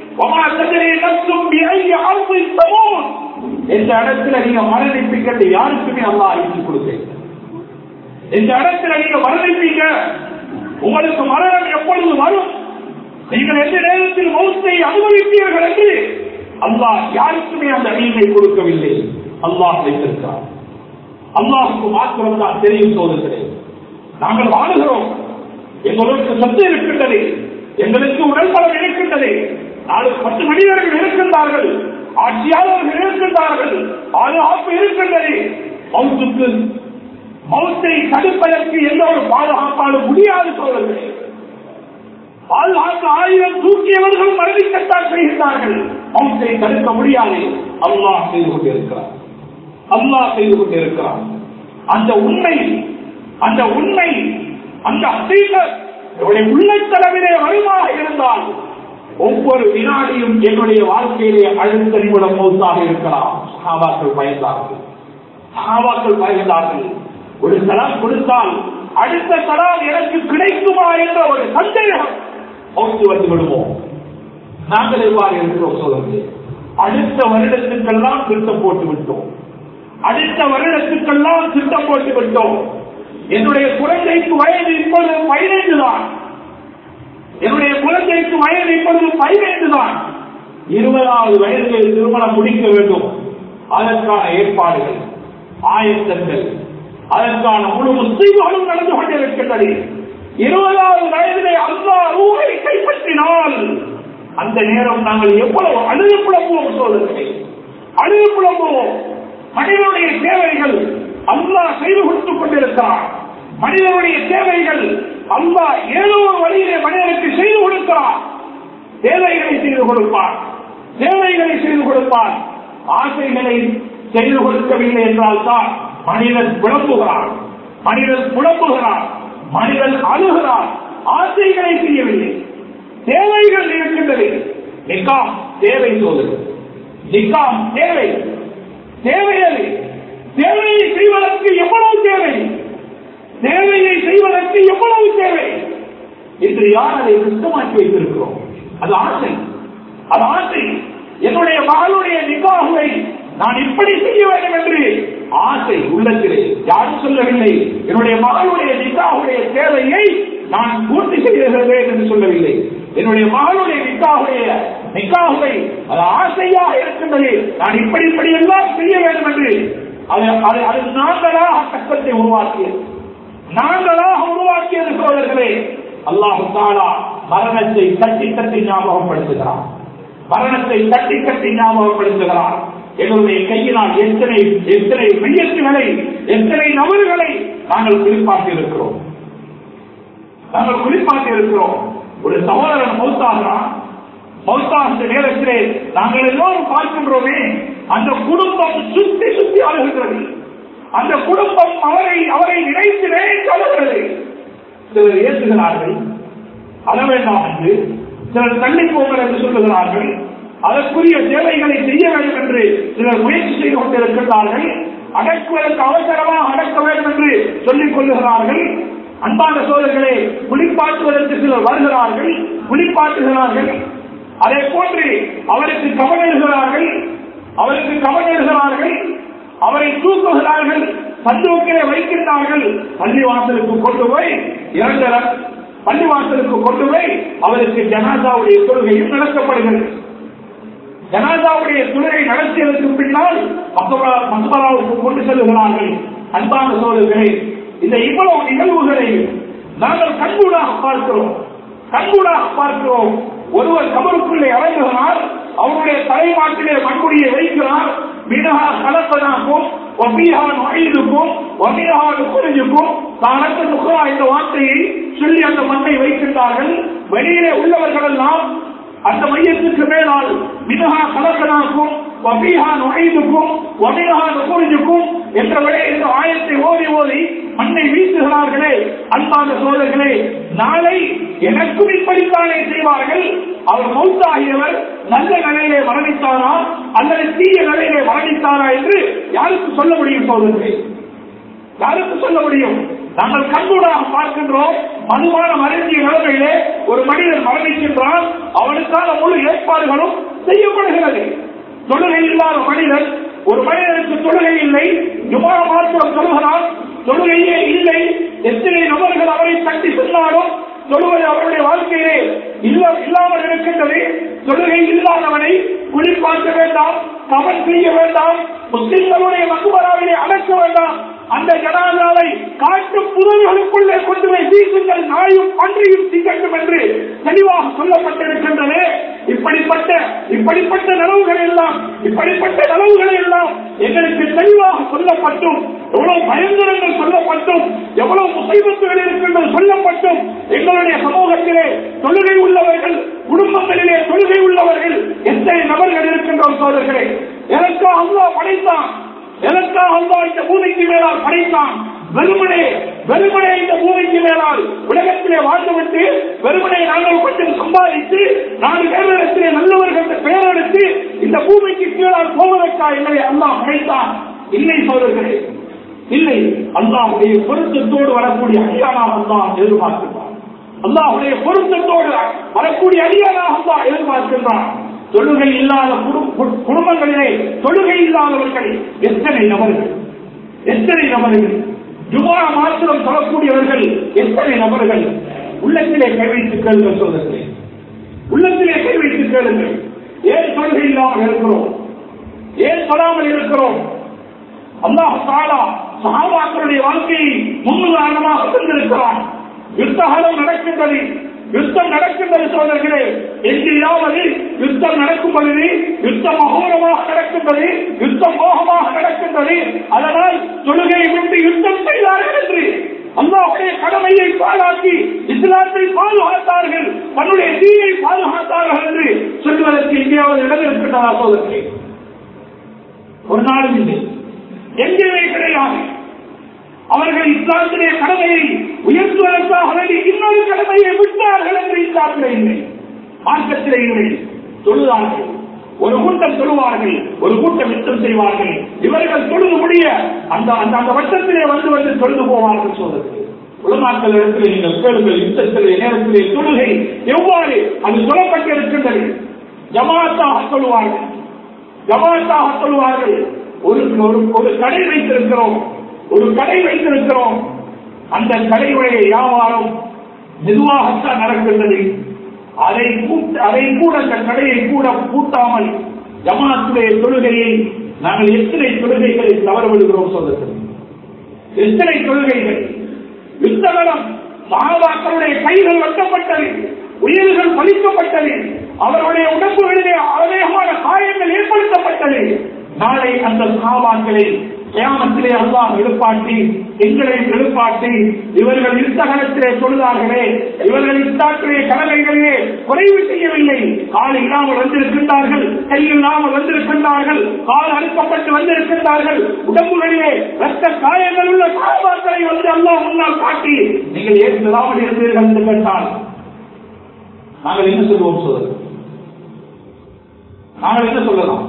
இந்த இடத்துல நீங்க மரணிப்பீங்க யாருக்குமே அல்லா அறிவிச்சு கொடுத்தேன் இந்த இடத்துல நீங்க மரணிப்பீங்க உங்களுக்கு மரணம் எப்பொழுது வரும் நீங்கள் எந்த நேரத்தில் மௌத்தை அனுபவிப்பீர்கள் என்று அல்லாஹ் யாருக்குமே அந்த அறிவை கொடுக்கவில்லை அல்லாஹ் வைத்திருக்கிறார் அல்லாஹுக்கு மாத்திரம் தான் தெரியும் சோதர்களே நாங்கள் வாழுகிறோம் எங்களுக்கு சத்து இருக்கின்றது எங்களுக்கு உடல்பலம் இருக்கின்றது நாலு பத்து மனிதர்கள் இருக்கின்றார்கள் ஆட்சியாளர்கள் இருக்கின்றார்கள் பாதுகாப்பு இருக்கின்றது மௌத்துக்கு மௌத்தை தடுப்பதற்கு எந்த ஒரு பாதுகாப்பாலும் முடியாது சோழர்களே பாதுகாப்பு ஆயுதம் தூக்கியவர்கள் மரணிக்கத்தான் செய்கின்றார்கள் மௌத்தை தடுக்க முடியாது அல்லாஹ் செய்து கொண்டிருக்கிறார் அல்லாஹ் செய்து கொண்டிருக்கிறார் அந்த உண்மை அந்த உண்மை அந்த ஹசீகத் என்னுடைய உள்ளத்தளவிலே வருமாக இருந்தால் ஒவ்வொரு வினாடியும் என்னுடைய வாழ்க்கையிலே அழுத்த நிமிடம் மௌத்தாக இருக்கலாம் சஹாபாக்கள் பயந்தார்கள் சஹாபாக்கள் பயந்தார்கள் ஒரு சலாம் கொடுத்தால் அடுத்த சலாம் எனக்கு கிடைக்குமா என்ற ஒரு சந்தேகம் மௌத்து வந்து விடுவோம் நாங்கள் எவ்வாறு இருக்கிறோம் சொல்லுங்க அடுத்த வருடத்துக்கெல்லாம் திட்டம் போட்டு விட்டோம் அடுத்த வருடத்துக்கெல்லாம் திட்டம் போட்டு விட்டோம் என்னுடைய குழந்தைக்கு வயது இப்பொழுது பதினைந்து தான் என்னுடைய குழந்தைக்கு வயது இப்பொழுது பதினைந்து தான் இருபதாவது வயதில் திருமணம் முடிக்க வேண்டும் அதற்கான ஏற்பாடுகள் ஆயத்தங்கள் அதற்கான முழு முஸ்லீம்களும் நடந்து கொண்டிருக்கின்றது இருபதாவது வயதிலே அல்லா ரூவை கைப்பற்றினால் அந்த நேரம் நாங்கள் எவ்வளவு அழுது புலம்புவோம் சோதனை அழுது புலம்புவோம் மனிதனுடைய தேவைகள் அல்லாஹ் செய்து கொடுத்துக் கொண்டிருக்கிறார் மனிதனுடைய தேவைகள் அல்லாஹ் ஏதோ ஒரு வழியிலே மனிதனுக்கு செய்து கொடுக்கிறார் தேவைகளை செய்து கொடுப்பார் தேவைகளை செய்து கொடுப்பார் ஆசைகளை செய்து கொடுக்கவில்லை என்றால் தான் மனிதன் புலம்புகிறான் மனிதன் புலம்புகிறான் மனிதன் அழுகிறான் ஆசைகளை செய்யவில்லை தேவைகள் இருக்கின்றது நிக்காம் தேவை சோதனை நிக்காம் தேவை தேவை அது தேவையை செய்வதற்கு எவ்வளவு தேவை தேவையை செய்வதற்கு எவ்வளவு தேவை இன்று யார் அதை சுத்தமாக்கி வைத்திருக்கிறோம் அது ஆசை அது ஆசை என்னுடைய மகளுடைய நிகாகுவை நான் இப்படி செய்ய வேண்டும் என்று ஆசை உள்ளத்திலே யாரும் சொல்லவில்லை என்னுடைய மகளுடைய நிக்காவுடைய தேவையை நான் பூர்த்தி செய்திருக்கிறேன் என்று சொல்லவில்லை என்னுடைய மகளுடைய நிக்காவுடைய நிக்காகுவை அது ஆசையாக இருக்கின்றது நான் இப்படி இப்படி எல்லாம் செய்ய வேண்டும் என்று அது அது அது நாங்களாக கஷ்டத்தை உருவாக்கியது நாங்களாக உருவாக்கியது சோழர்களே அல்லாஹு தாலா மரணத்தை தட்டி தட்டி ஞாபகப்படுத்துகிறார் மரணத்தை தட்டி தட்டி ஞாபகப்படுத்துகிறார் எங்களுடைய கையினால் எத்தனை எத்தனை மையத்துகளை எத்தனை நபர்களை நாங்கள் குறிப்பாட்டி இருக்கிறோம் நாங்கள் குறிப்பாட்டி இருக்கிறோம் ஒரு சகோதரன் மௌத்தாகிறான் மௌத்தாகின்ற நேரத்திலே நாங்கள் எல்லோரும் பார்க்கின்றோமே அந்த குடும்பம் சுத்தி சுத்தி அழுகிறது அந்த குடும்பம் அவரை அவரை நினைத்து நினைத்து அழுகிறது சிலர் ஏற்றுகிறார்கள் அழ வேண்டாம் என்று சிலர் தள்ளி போங்கள் என்று சொல்லுகிறார்கள் அதற்குரிய சேவைகளை செய்ய வேண்டும் என்று சிலர் முயற்சி செய்து கொண்டிருக்கிறார்கள் அடக்குவதற்கு அவசரமாக அடக்க வேண்டும் என்று சொல்லிக் கொள்ளுகிறார்கள் அன்பான சோதர்களே குளிப்பாட்டுவதற்கு சிலர் வருகிறார்கள் குளிப்பாட்டுகிறார்கள் அதே போன்று அவருக்கு கவனிடுகிறார்கள் அவருக்கு கவனிடுகிறார்கள் அவரை தூக்குகிறார்கள் சந்தோக்கிலே வைக்கின்றார்கள் பள்ளிவாசலுக்கு கொண்டு போய் இறந்தவர் பள்ளிவாசலுக்கு கொண்டு போய் அவருக்கு ஜனாதாவுடைய தொழுகையும் நடத்தப்படுகிறது ஜனாதாவுடைய தொழுகை நடத்தியதற்கு பின்னால் மசபராவுக்கு கொண்டு செல்லுகிறார்கள் அன்பான சோழர்களே இந்த இவ்வளவு நிகழ்வுகளை நாங்கள் கண்கூடாக பார்க்கிறோம் கண்கூடாக பார்க்கிறோம் ஒருவர் கபருக்குள்ளே இறங்குகிறார் அவருடைய தலைமாட்டிலே மண்குடியை வைக்கிறார் மினஹா கலப்பதாக்கும் ஒபியா நுழைதுக்கும் ஒபியா நுக்குறிஞ்சுக்கும் தானத்து நுகரா என்ற வார்த்தையை சொல்லி அந்த மண்ணை வைக்கின்றார்கள் வெளியிலே உள்ளவர்கள் எல்லாம் அந்த மையத்துக்கு மேலால் மினஹா கலப்பதாக்கும் ஒபியா நுழைதுக்கும் ஒபியா நுக்குறிஞ்சுக்கும் என்ற விட இந்த ஆயத்தை ஓதி ஓதி மண்ணை வீசுகிறார்களே அன்பான சோழர்களே நாளை எனக்கும் இப்படித்தானே செய்வார்கள் அவர் மௌத்தாகியவர் நல்ல நிலையிலே மரணித்தாரா அல்லது தீய நிலையிலே மரணித்தாரா என்று யாருக்கு சொல்ல முடியும் சோதர்களே யாருக்கு சொல்ல முடியும் நாங்கள் கண்கூடாக பார்க்கின்றோம் மதுபானம் அருந்திய நிலைமையிலே ஒரு மனிதன் மரணிக்கின்றான் அவனுக்கான முழு ஏற்பாடுகளும் செய்யப்படுகிறது தொழுகை இல்லாத மனிதன் ஒரு மனிதனுக்கு தொழுகை இல்லை ஜுமா மாத்திரம் சொல்கிறான் தொழுகையே இல்லை எத்தனை நபர்கள் அவரை தட்டி சொன்னாலும் தொழுவது அவருடைய வாழ்க்கையிலே இல்ல இல்லாமல் இருக்கின்றது தொழுகை இல்லாதவனை குளிப்பாக்க வேண்டாம் கவன் செய்ய வேண்டாம் முஸ்லிம்களுடைய மக்குபராவிலே அடக்க வேண்டாம் அந்த ஜனாதாவை காட்டு புதர்களுக்குள்ளே கொண்டு போய் வீசுங்கள் நாயும் பன்றியும் திகட்டும் என்று தெளிவாக சொல்லப்பட்டிருக்கின்றது இப்படிப்பட்ட இப்படிப்பட்ட நலவுகள் எல்லாம் இப்படிப்பட்ட நலவுகளை எல்லாம் எங்களுக்கு தெளிவாக சொல்லப்பட்டும் எவ்வளவு பயங்கரங்கள் சொல்லப்பட்டும் எவ்வளவு முசைபத்துகள் இருக்கின்றது சொல்லப்பட்டும் எங்களுடைய சமூகத்திலே தொழுகை உள்ளவர்கள் குடும்பங்களிலே தொழுகை உள்ளவர்கள் எத்தனை நபர்கள் இருக்கின்றோம் சோதர்களே எனக்கா அல்லா படைத்தான் எதற்காக அல்லா இந்த பூமிக்கு மேலால் படைத்தான் வெறுமனே வெறுமனே இந்த பூமிக்கு மேலால் உலகத்திலே வாழ்ந்துவிட்டு வெறுமனே நாங்கள் கொஞ்சம் சம்பாதித்து நாலு பேரிடத்திலே நல்லவர்கள் என்ற பெயர் எடுத்து இந்த பூமிக்கு கீழால் போவதற்காக எங்களை அல்லாஹ் படைத்தான் இல்லை சோதர்களே இல்லை அல்லாஹுடைய பொருத்தத்தோடு வரக்கூடிய அடியானாக தான் எதிர்பார்க்கின்றான் அல்லாஹுடைய பொருத்தத்தோடு வரக்கூடிய அடியானாக தான் எதிர்பார்க்கின்றான் தொழுகை இல்லாத குடும்- குடும்பங்களிலே தொழுகை இல்லாதவர்கள் எத்தனை நபர்கள் எத்தனை நபர்கள் ஜுமா மாத்திரம் சொல்லக்கூடியவர்கள் எத்தனை நபர்கள் உள்ளத்திலே கை வைத்து கேளுங்கள் சொல்லுங்கள் உள்ளத்திலே கை வைத்து கேளுங்கள் ஏன் தொழுகை இல்லாமல் இருக்கிறோம் ஏன் சொல்லாமல் இருக்கிறோம் அல்லாஹ் தாலா சஹாபாக்களுடைய வாழ்க்கையை முன்னுதாரணமாக தந்திருக்கிறான் யுத்தகாலம் நடக்கின்றது யுத்தம் நடக்கின்றது சோதர்களே எங்கேயாவது யுத்தம் நடக்கும் பொழுது யுத்தம் அகோரமாக நடக்கின்றது யுத்தம் மோகமாக நடக்கின்றது அதனால் தொழுகையை விட்டு யுத்தம் செய்தார்கள் என்று அல்லாஹுடைய கடமையை பாழாக்கி இஸ்லாத்தை பாதுகாத்தார்கள் தன்னுடைய தீயை பாதுகாத்தார்கள் என்று சொல்வதற்கு எங்கேயாவது இடம் இருக்கின்றதா சோதர்களே ஒரு நாளும் இல்லை எங்கேயுமே கிடையாது அவர்கள் இஸ்லாத்திலே கடமையை உயர்த்துவதற்காக வேண்டி இன்னொரு கடமையை விட்டார்கள் என்று இஸ்லாத்திலே இல்லை மார்க்கத்திலே இல்லை தொழுதார்கள் ஒரு கூட்டம் தொழுவார்கள் ஒரு கூட்டம் யுத்தம் செய்வார்கள் இவர்கள் தொழுது முடிய அந்த அந்த அந்த வட்டத்திலே வந்து வந்து தொழுது போவார்கள் சோதர்கள் உலமாக்கள் இடத்தில் நீங்கள் கேளுங்கள் யுத்தத்திலே நேரத்திலே தொழுகை எவ்வாறு அது சொல்லப்பட்டிருக்கின்றது ஜமாத்தாக சொல்லுவார்கள் ஜமாத்தாக சொல்லுவார்கள் ஒரு ஒரு- ஒரு கடை வைத்திருக்கிறோம் ஒரு கடை வைத்திருக்கிறோம் அந்த கடையுடைய வியாபாரம் மெதுவாகத்தான் நடக்கின்றது அதை கூட்ட அதை கூட அந்த கடையை கூட பூட்டாமல் ஜமாத்துடைய தொழுகையை நாங்கள் எத்தனை தொழுகைகளை தவற விடுகிறோம் சொல்லுங்கள் எத்தனை தொழுகைகள் யுத்தகலம் சகாபாக்களுடைய கைகள் வெட்டப்பட்டது உயிர்கள் பலிக்கப்பட்டது அவருடைய உடம்புகளிலே அநேகமான காயங்கள் ஏற்படுத்தப்பட்டது நாளை அந்த சகாபாக்களை கியாமத்திலே அல்லாஹ் எழுப்பாட்டி எங்களை எழுப்பாட்டி இவர்கள் யுத்தகலத்திலே சொல்லுதார்களே இவர்கள் யுத்தாக்களே கடமைகளிலே குறைவு செய்யவில்லை கால் இல்லாமல் வந்திருக்கின்றார்கள் கை இல்லாமல் வந்திருக்கின்றார்கள் கால் அறுக்கப்பட்டு வந்திருக்கின்றார்கள் உடம்புகளிலே ரத்த காயங்கள் உள்ள சாபாக்களை வந்து அல்லாஹ் முன்னால் காட்டி நீங்கள் ஏன் பெறாமல் இருந்தீர்கள் என்று கேட்டால் நாங்கள் என்ன சொல்லுவோம் சொல்லுங்கள் நாங்கள் என்ன சொல்லலாம்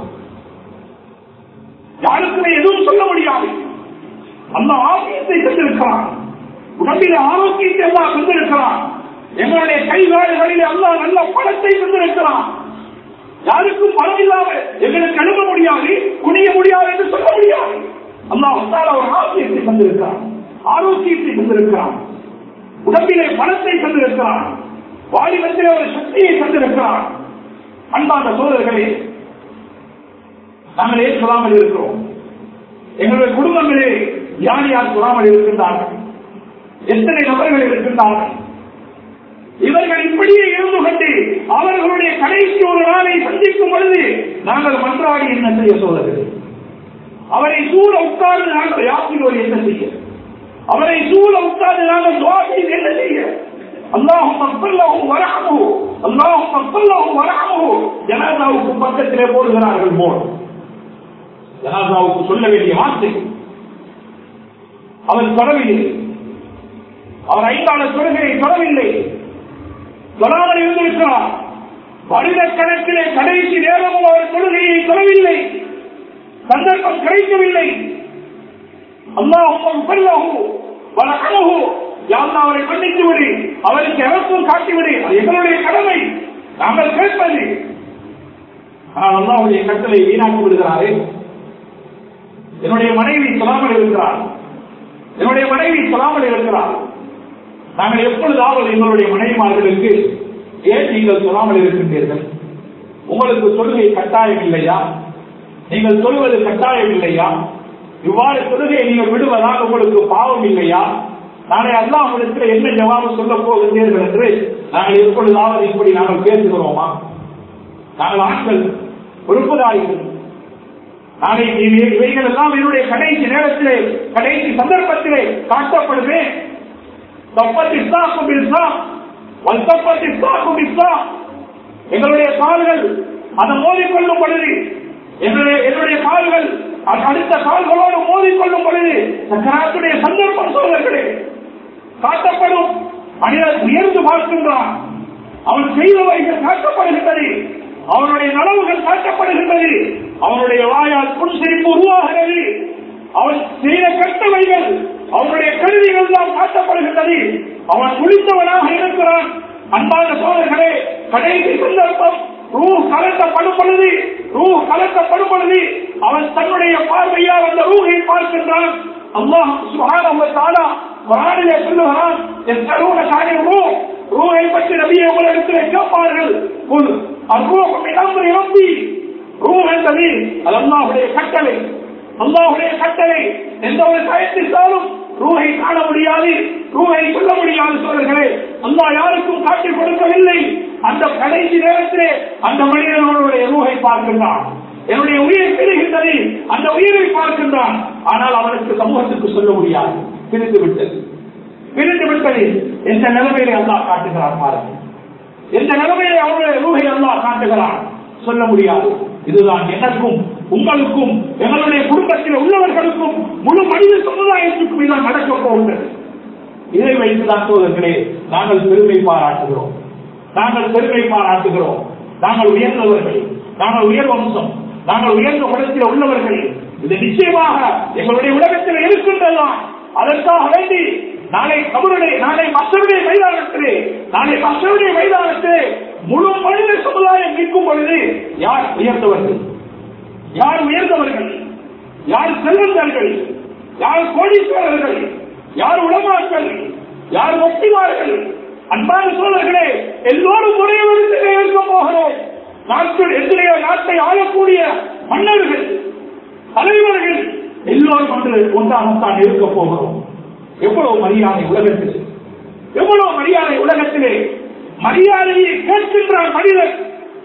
யாருக்குமே எதுவும் சொல்ல முடியாது அந்த ஆரோக்கியத்தை தந்திருக்கிறான் உடம்பில் ஆரோக்கியத்தை எல்லாம் தந்திருக்கிறான் எங்களுடைய கைகால்களில் எல்லாம் நல்ல பணத்தை தந்திருக்கிறான் யாருக்கும் பணம் இல்லாம எங்களுக்கு எழுத முடியாது குனிய முடியாது என்று சொல்ல முடியாது அல்லாஹ் ஒரு ஆரோக்கியத்தை தந்திருக்கிறான் ஆரோக்கியத்தை தந்திருக்கிறான் உடம்பிலே பணத்தை தந்திருக்கிறான் வாலிபத்திலே ஒரு சக்தியை தந்திருக்கிறான் அன்பான சோதர்களே நாங்கள் ஏன் சொல்லாமல் இருக்கிறோம் எங்களுடைய குடும்பங்களே யார் யார் சொல்லாமல் இருக்கின்றார்கள் எத்தனை நபர்கள் இருக்கின்றார்கள் இவர்கள் இப்படியே இருந்து கொண்டு அவர்களுடைய கடைசி ஒரு நாளை சந்திக்கும் பொழுது நாங்கள் மன்றாடி என்ன செய்ய சோதர்கள் அவரை சூழ உட்கார்ந்து நாங்கள் யாத்திரோடு என்ன செய்ய அவரை சூழ உட்கார்ந்து நாங்கள் துவா செய்து என்ன செய்ய அல்லாஹும் மக்கள்லாவும் வராமோ அல்லாஹும் மக்கள்லாவும் வராமோ ஜனாதாவுக்கு பக்கத்திலே போடுகிறார்கள் போல் ஜனாதாவுக்கு சொல்ல வேண்டிய வார்த்தை அவர் தொடவில்லை அவர் ஐந்தாண்டு தொழுகையை தொடவில்லை தொழாமல் இருந்திருக்கிறார் வருடக்கணக்கிலே கடைசி நேரமும் அவர் தொழுகையை தொடவில்லை சந்தர்ப்பம் கிடைக்கவில்லை அல்லாஹும் பல்லஹு வலகனஹு யாழ்லா அவரை மன்னித்து விடு அவருக்கு இறக்கம் காட்டிவிடு அது எங்களுடைய கடமை நாங்கள் கேட்பது ஆனால் அல்லாஹுடைய கட்டளை வீணாக்கி விடுகிறாரே என்னுடைய மனைவி சொல்லாமல் இருக்கிறார் என்னுடைய மனைவி சொல்லாமல் இருக்கிறார் நாங்கள் எப்பொழுதாவது எங்களுடைய மனைவிமார்களுக்கு ஏன் நீங்கள் சொல்லாமல் இருக்கின்றீர்கள் உங்களுக்கு தொழுகை கட்டாயம் இல்லையா நீங்கள் சொல்வது கட்டாயம் இல்லையா இவ்வாறு தொழுகையை நீங்கள் விடுவதால் உங்களுக்கு பாவம் இல்லையா நாளை அல்லாஹ் உங்களுக்கு என்ன ஜவாபு சொல்ல போகிறீர்கள் என்று நாங்கள் எப்பொழுதாவது இப்படி நாங்கள் பேசுகிறோமா நாங்கள் ஆட்கள் பொறுப்புதாரிகள் நாளை இவை- இவைகள் எல்லாம் என்னுடைய கடைசி நேரத்திலே கடைசி சந்தர்ப்பத்திலே காட்டப்படுமே தப்பத் இஸ்லாக்கும் இஸ்லாம் வல்தப்பத் இஸ்லாக்கும் இஸ்லாம் எங்களுடைய கால்கள் அதை மோதிக்கொள்ளும் பொழுது என்னுடைய என்னுடைய கால்கள் அ- அடுத்த கால்களோடு மோதிக்கொள்ளும் பொழுது சக்கராத்துடைய சந்தர்ப்பம் சோதர்களே காட்டப்படும் மனிதன் உயர்ந்து பார்க்கின்றான் அவன் செய்தவைகள் காட்டப்படுகின்றது அவனுடைய நலவுகள் காட்டப்படுகின்றது அவனுடைய வாயால் புன்சிரிப்பு உருவாகிறது அவன் செய்த கட்டளைகள் அவனுடைய கருவிகள் தான் காட்டப்படுகின்றது அவன் குளித்தவனாக இருக்கிறான் அன்பான சோதர்களே கடைசி சந்தர்ப்பம் ரூ கலக்கப்படும் பொழுது ரூ கலக்கப்படும் பொழுது அவன் தன்னுடைய பார்வையால் அந்த ரூகை பார்க்கின்றான் அல்லாஹ் சுப்ஹானஹு வ தஆலா குர்ஆனிலே சொல்லுகிறான் எத்தரூன காணி ரூ ரூஹை பற்றி நபியை உலகத்திலே கேட்பார்கள் குல் அர்ரூஹு மின் அம்ரி ரப்பி ரூஹ் என்பது அது அல்லாஹ்வுடைய கட்டளை அல்லாஹ்வுடைய கட்டளை எந்த ஒரு சயின்டிஸ்டாலும் ரூஹை காண முடியாது ரூஹை சொல்ல முடியாது சோழர்களே அல்லாஹ் யாருக்கும் காட்டிக் கொடுக்கவில்லை அந்த கடைசி நேரத்திலே அந்த மனிதனுடைய ரூஹை பார்க்கின்றான் என்னுடைய உயிர் பிரிகின்றது அந்த உயிரை பார்க்கின்றான் ஆனால் அவனுக்கு சமூகத்துக்கு சொல்ல முடியாது பிரிந்து விட்டது பிரிந்து விட்டது எந்த நிலைமையிலே அல்லாஹ் காட்டுகிறான் பாருங்கள் எந்த நிலைமையிலே அவருடைய ரூஹை அல்லாஹ் காட்டுகிறான் சொல்ல முடியாது இதுதான் எனக்கும் உங்களுக்கும் எங்களுடைய குடும்பத்தில் உள்ளவர்களுக்கும் முழு மனித சமுதாயத்துக்கும் இதான் நடக்கப் போகின்றது இதை வைத்துதான் சோதர்களே நாங்கள் பெருமை பாராட்டுகிறோம் நாங்கள் பெருமை பாராட்டுகிறோம் நாங்கள் உயர்ந்தவர்கள் நாங்கள் உயர் வம்சம் நாங்கள் உயர்ந்த குலத்தில் உள்ளவர்கள் இது நிச்சயமாக எங்களுடைய உலகத்தில் இருக்கின்றதுதான் அதற்காக வேண்டி நாளை கபருடைய நாளை மக்களுடைய மைதானத்திலே நாளை மக்களுடைய மைதானத்திலே முழு மனித சமுதாயம் நிற்கும் பொழுது யார் உயர்ந்தவர்கள் யார் உயர்ந்தவர்கள் யார் செல்வந்தர்கள் யார் கோடீஸ்வரர்கள் யார் உளமாக்கள் யார் ஒட்டிவார்கள் அன்பான சோழர்களே எல்லோரும் ஒரே விருந்திலே இருக்க போகிறோம் நாட்கள் எதிரையோ நாட்டை ஆளக்கூடிய மன்னர்கள் தலைவர்கள் எல்லோரும் ஒன்று ஒன்றாகத்தான் இருக்க போகிறோம் எவ்வளவு மரியாதை உலகத்திலே எவ்வளவு மரியாதை உலகத்திலே மரியாதையை கேட்கின்றார் மனிதன்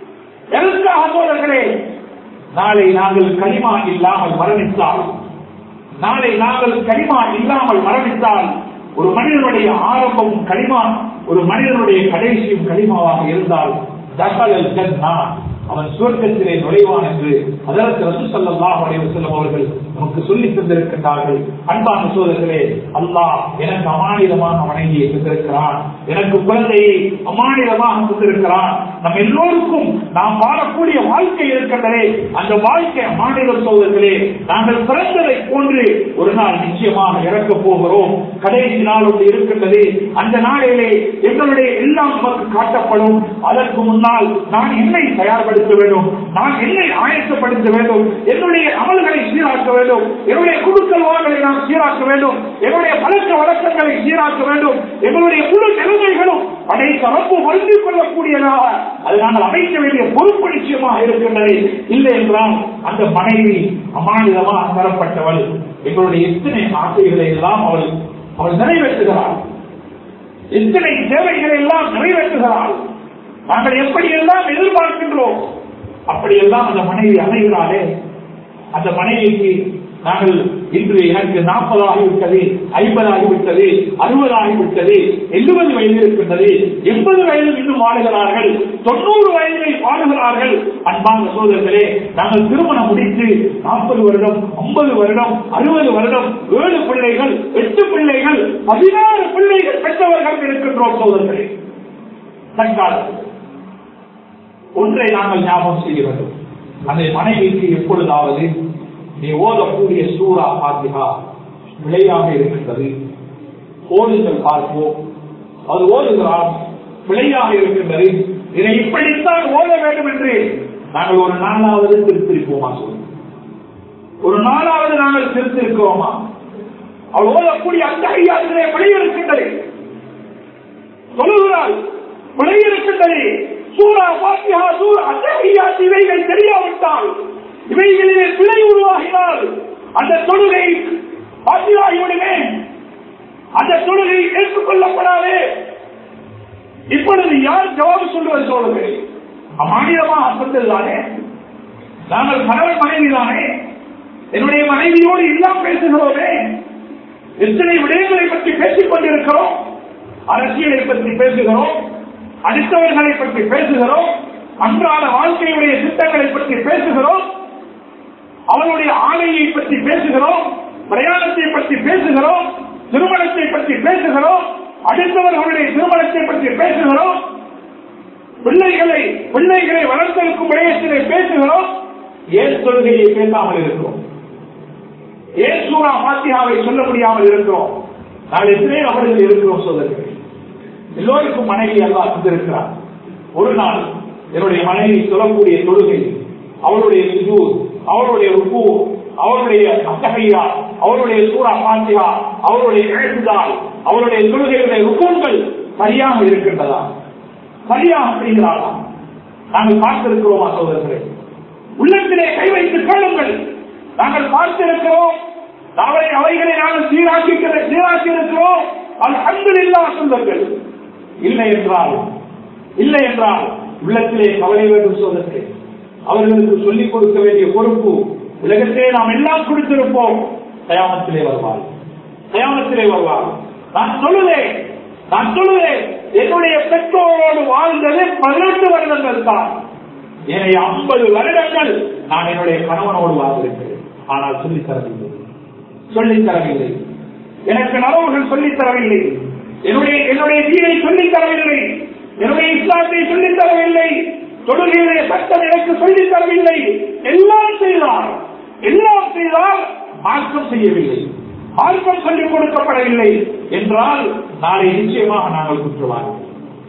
எதற்காக சோழர்களே நாளை நாங்கள் கனிமா இல்லாமல் மரணித்தால் நாளை நாங்கள் கனிமா இல்லாமல் மரணித்தால் ஒரு மனிதனுடைய ஆரம்பமும் களிமா ஒரு மனிதனுடைய கடைசியும் களிமாவாக இருந்தால் தகவல் ஜன்னா அவன் சுவர்க்கத்திலே நுழைவான் என்று அதற்கு ரசூசல்லாஹ் அலைவசல்லம் அவர்கள் நமக்கு சொல்லி தந்திருக்கின்றார்கள் அன்பான சோதர்களே அல்லாஹ் எனக்கு அமானிதமாக மனைவியை தந்திருக்கிறான் எனக்கு குழந்தையை அமானிதமாக தந்திருக்கிறான் நம் எல்லோருக்கும் நாம் வாழக்கூடிய வாழ்க்கை இருக்கின்றதே அந்த வாழ்க்கை அமானித சோதர்களே நாங்கள் பிறந்ததை போன்று ஒரு நாள் நிச்சயமாக இறக்கப் போகிறோம் கடைசி நாள் ஒன்று இருக்கின்றது அந்த நாளிலே எங்களுடைய எல்லாம் நமக்கு காட்டப்படும் அதற்கு முன்னால் நான் என்னை தயார்படுத்த வேண்டும் நான் என்னை ஆயத்தப்படுத்த வேண்டும் என்னுடைய அமல்களை சீராக்க வேண்டும் என்னுடைய குழுக்கள் வாங்களை நாம் சீராக்க வேண்டும் என்னுடைய பழக்க வழக்கங்களை சீராக்க வேண்டும் எங்களுடைய முழு நிலைமைகளும் அதை தரப்பு வருந்திக் கொள்ளக்கூடியதாக அது நாங்கள் அமைக்க வேண்டிய பொறுப்பு நிச்சயமாக இருக்கின்றது இல்லை என்றால் அந்த மனைவி அமானிதமாக தரப்பட்டவள் எங்களுடைய எத்தனை ஆசைகளை எல்லாம் அவள் அவள் நிறைவேற்றுகிறாள் எத்தனை தேவைகளை எல்லாம் நிறைவேற்றுகிறாள் நாங்கள் எப்படி எல்லாம் எதிர்பார்க்கின்றோம் அப்படியெல்லாம் அந்த மனைவி அமைகிறாளே அந்த மனைவிக்கு நாங்கள் இன்று எனக்கு நாற்பது ஆகிவிட்டது ஐம்பது ஆகிவிட்டது அறுபது ஆகிவிட்டது எழுபது வயது இருக்கின்றது எண்பது வயது இன்னும் வாழுகிறார்கள் தொண்ணூறு வயதில் வாழுகிறார்கள் அன்பான சோதர்களே நாங்கள் திருமணம் முடித்து நாற்பது வருடம் ஐம்பது வருடம் அறுபது வருடம் ஏழு பிள்ளைகள் எட்டு பிள்ளைகள் பதினாறு பிள்ளைகள் பெற்றவர்கள் இருக்கின்றோம் சோதர்களே தற்காலத்தில் ஒன்றை நாங்கள் ஞாபகம் செய்ய வேண்டும் அந்த மனைவிக்கு எப்பொழுதாவது நீ ஓதக்கூடிய சூரா பாத்திகா விளையாக இருக்கின்றது ஓதுங்கள் பார்ப்போம் அது ஓதுகிறார் விளையாக இருக்கின்றது இதை இப்படித்தான் ஓத வேண்டும் என்று நாங்கள் ஒரு நாளாவது திருத்திருப்போமா சொல்லு ஒரு நாளாவது நாங்கள் திருத்திருக்கிறோமா அவள் ஓதக்கூடிய அந்த ஐயாத்திலே விளை இருக்கின்றது சொல்லுகிறாள் விளை இருக்கின்றது சூரா பாத்தியா சூரா அந்த ஐயாத்தி இவைகள் தெரியாவிட்டால் இவைகளிலே பிழை உருவாகினால் அந்த தொழுகை பாத்தியாகிவிடுமே அந்த தொழுகை ஏற்றுக்கொள்ளப்படாது இப்பொழுது யார் ஜவாபு சொல்வது சொல்லுங்கள் அமானியமா அசத்தில் தானே நாங்கள் கணவன் மனைவி தானே என்னுடைய மனைவியோடு எல்லாம் பேசுகிறோமே எத்தனை விடயங்களை பற்றி பேசிக் கொண்டிருக்கிறோம் அரசியலை பற்றி பேசுகிறோம் அடுத்தவர்களை பற்றி பேசுகிறோம் அன்றாட வாழ்க்கையுடைய திட்டங்களை பற்றி பேசுகிறோம் அவருடைய ஆலையை பற்றி பேசுகிறோம் பிரயாணத்தை பற்றி பேசுகிறோம் திருமணத்தை பற்றி பேசுகிறோம் அடுத்தவர்களுடைய திருமணத்தை பற்றி பேசுகிறோம் பிள்ளைகளை பிள்ளைகளை வளர்த்தெடுக்கும் விடயத்திலே பேசுகிறோம் ஏன் தொழுகையை பேசாமல் இருக்கிறோம் ஏன் சூரா பாத்தியாவை சொல்ல முடியாமல் இருக்கிறோம் நாங்கள் எத்தனை நபர்கள் இருக்கிறோம் சோதர்கள் எல்லோருக்கும் மனைவி அல்லாஹ் தந்திருக்கிறார் ஒரு நாள் என்னுடைய மனைவி சொல்லக்கூடிய தொழுகை அவருடைய சுஜூர் அவருடைய ருக்கு அவருடைய அத்தகையா அவருடைய சூரா பாத்தியா அவருடைய எழுதுதால் அவருடைய தொழுகையுடைய ருக்குங்கள் சரியாக இருக்கின்றதா சரியாக செய்கிறாளா நாங்கள் பார்த்திருக்கிறோமா சோதரர்களே உள்ளத்திலே கை வைத்து கேளுங்கள் நாங்கள் பார்த்திருக்கிறோம் நாளை அவைகளை நாங்கள் சீராக்கி சீராக்கி இருக்கிறோம் அது அன்பில் இல்லா சொல்லுங்கள் இல்லை என்றால் இல்லை என்றால் உள்ளத்திலே கவலை வேண்டும் சோதரர்களே அவர்களுக்கு சொல்லிக் கொடுக்க வேண்டிய பொறுப்பு உலகத்திலே நாம் எல்லாம் கொடுத்திருப்போம் தயாமத்திலே வருவார் தயாமத்திலே வருவார் நான் சொல்லுவேன் நான் சொல்லுவேன் என்னுடைய பெற்றோரோடு வாழ்ந்தது பதினெட்டு வருடங்கள் தான் என்னுடைய ஐம்பது வருடங்கள் நான் என்னுடைய கணவனோடு வாழ்ந்திருக்கிறேன் ஆனால் சொல்லித் தரவில்லை சொல்லித் தரவில்லை எனக்கு நலவுகள் சொல்லித் தரவில்லை என்னுடைய என்னுடைய தீனை சொல்லித் தரவில்லை என்னுடைய இஸ்லாத்தை சொல்லித் தரவில்லை தொழுகையுடைய சட்டம் எனக்கு சொல்லித் தரவில்லை எல்லாம் செய்தார் எல்லாம் செய்தால் மாற்றம் செய்யவில்லை மார்க்கம் சொல்லிக் கொடுக்கப்படவில்லை என்றால் நாளை நிச்சயமாக நாங்கள் குற்றவாளிகள்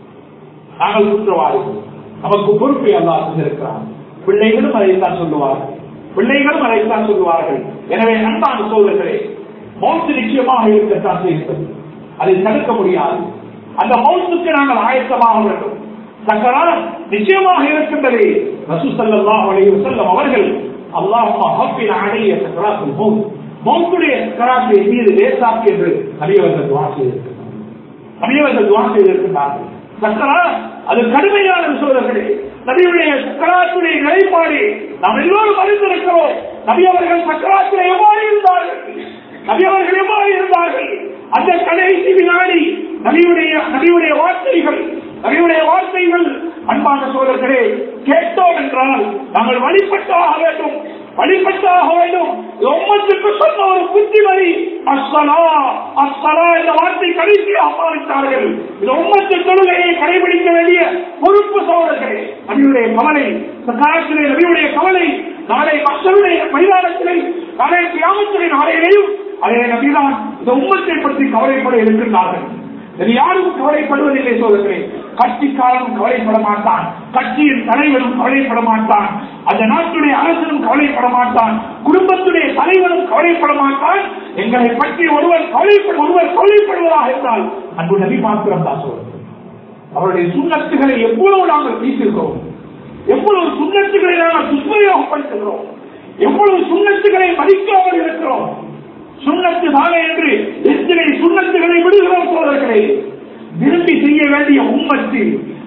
நாங்கள் குற்றவாளிகள் நமக்கு பொறுப்பை அல்லாஹ் தந்திருக்கிறார் பிள்ளைகளும் அதைத்தான் சொல்லுவார்கள் பிள்ளைகளும் அதைத்தான் சொல்லுவார்கள் எனவே அன்பான சோதர்களே மௌத்து நிச்சயமாக இருக்கத்தான் செய்கிறது அதை தடுக்க முடியாது அந்த மௌத்துக்கு நாங்கள் ஆயத்தமாக வேண்டும் சக்கரான் நிச்சயமாக இருக்கின்றது ரசூ சல்லாஹ் அலைஹி வஸல்லம் அவர்கள் அல்லாஹும்ம ஹப்பின் அலைய சக்கராத்துல் மௌத் மௌத்துடைய சக்கராத்தை மீது லேசாக்கு என்று நபியவர்கள் துவா செய்திருக்கிறார்கள் நபியவர்கள் துவா செய்திருக்கிறார்கள் சக்கரா அது கடுமையான சோதர்களே நபியுடைய சக்கராத்துடைய நிலைப்பாடு நாம் எல்லோரும் அறிந்திருக்கிறோம் நபி அவர்கள் சக்கராத்திலே எவ்வாறு இருந்தார்கள் நபி அவர்கள் எவ்வாறு இருந்தார்கள் அந்த கடைசி வினாடி நபியுடைய நபியுடைய வார்த்தைகள் நபியுடைய வார்த்தைகள் அன்பான சோழர்களே கேட்டோம் என்றால் நாங்கள் வழிபட்டாக வேண்டும் வழிபட்டாக வேண்டும் உம்மத்துக்கு சொன்ன ஒரு புத்திமதி அஸ்ஸலா அஸ்ஸலா என்ற வார்த்தை கடைசியாக பாவித்தார்கள் இது உம்மத்து தொழுகையை கடைபிடிக்க வேண்டிய பொறுப்பு சோழர்களே நபியுடைய கவலை காலத்திலே நபியுடைய கவலை நாளை மக்களுடைய மைதானத்திலே நாளை கிராமத்திலே நாளையிலேயும் அதே நபிதான் இந்த உம்மத்தை பற்றி கவலைப்பட இருக்கின்றார்கள் இது யாரும் கவலைப்படுவதில்லை சோதர்களே கட்சிக்காரனும் கவலைப்பட மாட்டான் கட்சியின் தலைவரும் கவலைப்பட மாட்டான் அந்த நாட்டுடைய அரசனும் கவலைப்பட மாட்டான் குடும்பத்துடைய தலைவரும் கவலைப்பட மாட்டான் எங்களை பற்றி ஒருவர் கவலைப்பட ஒருவர் கவலைப்படுவதாக இருந்தால் அன்பு நபி மாத்திரம் தான் சோதர்கள் அவருடைய சுண்ணத்துகளை எவ்வளவு நாங்கள் வீசிருக்கிறோம் எவ்வளவு சுண்ணத்துகளை நாங்கள் துஷ்பிரயோகப்படுத்துகிறோம் எவ்வளவு சுண்ணத்துகளை மதிக்காமல் இருக்கிறோம் சுண்ணத்து தானே என்று எத்தனை சுண்ணத்துகளை விடுகிறோம் சோதர்களே விரும்பி செய்ய வேண்டிய உம்மத்து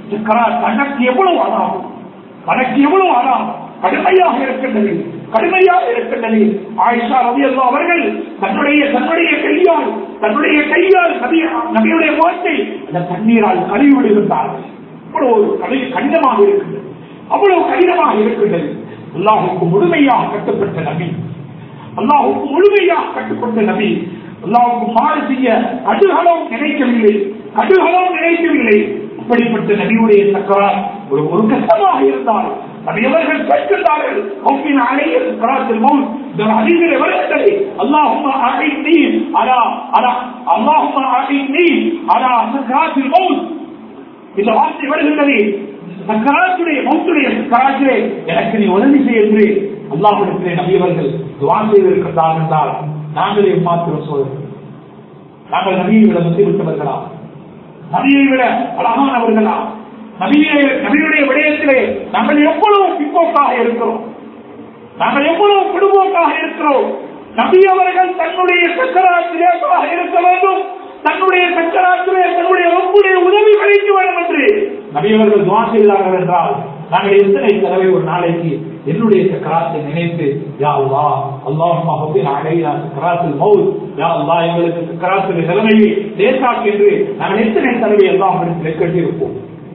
தனக்கு எவ்வளவு ஆதாரம் தனக்கு எவ்வளவு ஆதாரம் கடுமையாக இருக்கின்றது கடுமையாக இருக்கின்றது ஆயிஷா ரவி அல்லா அவர்கள் தன்னுடைய தன்னுடைய கையால் தன்னுடைய கையால் நபி நபியுடைய முகத்தை அந்த தண்ணீரால் கழுவி விடுகின்றார்கள் அவ்வளவு ஒரு கலை கடினமாக இருக்கின்றது அவ்வளவு கடினமாக இருக்கின்றது அல்லாஹுக்கு முழுமையாக கட்டுப்பட்ட நபி அல்லாஹுக்கு முழுமையாக கட்டுப்பட்ட நபி அல்லாஹுக்கு மாறு செய்ய கடுகளவும் நினைக்கவில்லை கடுகளவும் நினைக்கவில்லை அப்படிப்பட்ட நபியுடைய சக்கரார் ஒரு ஒரு கஷ்டமாக இருந்தால் நபியவர்கள் கேட்கின்றார்கள் ஒப்பின் அலைய சக்கராத்தில் மௌன் இந்த அதிகளை வருகின்றது அல்லாஹும் அழைத்தி அலா அலா அல்லாஹும் அழைத்தி அலா சக்கராத்தில் மௌன் இந்த வார்த்தை வருகின்றது சக்கராத்துடைய மௌத்துடைய சக்கராத்திலே எனக்கு நீ உதவி செய்ய என்று அல்லாஹிடத்திலே நபியவர்கள் துவா செய்திருக்கிறார் என்றால் நாங்கள் எம்மாத்திரம் சோதர்கள் நாங்கள் நபியை விட முந்திவிட்டவர்களா நபியை விட அழகானவர்களா நபியை நபியுடைய விடயத்திலே நாங்கள் எவ்வளவு பிற்போக்காக இருக்கிறோம் நாங்கள் எவ்வளவு பிடுபோக்காக இருக்கிறோம் நபி அவர்கள் தன்னுடைய சக்கராத்திலேசாக இருக்க வேண்டும் தன்னுடைய சக்கராத்திலே தன்னுடைய ரொம்புடைய உதவி கிடைக்க வேண்டும் என்று நபி அவர்கள் துவா செய்தார்கள் என்றால் நாங்கள் எத்தனை தடவை ஒரு நாளைக்கு என்னுடைய சக்கராத்தை நினைத்து யா அல்லா அல்லாஹுமா ஹப்பின் அலையா சக்கராத்தில் மவுத் யா அல்லா எங்களுக்கு சக்கராத்தில் நிலைமையை லேசாக்கு என்று நாங்கள் எத்தனை தடவை எல்லாம் இடத்திலே கட்டியிருப்போம்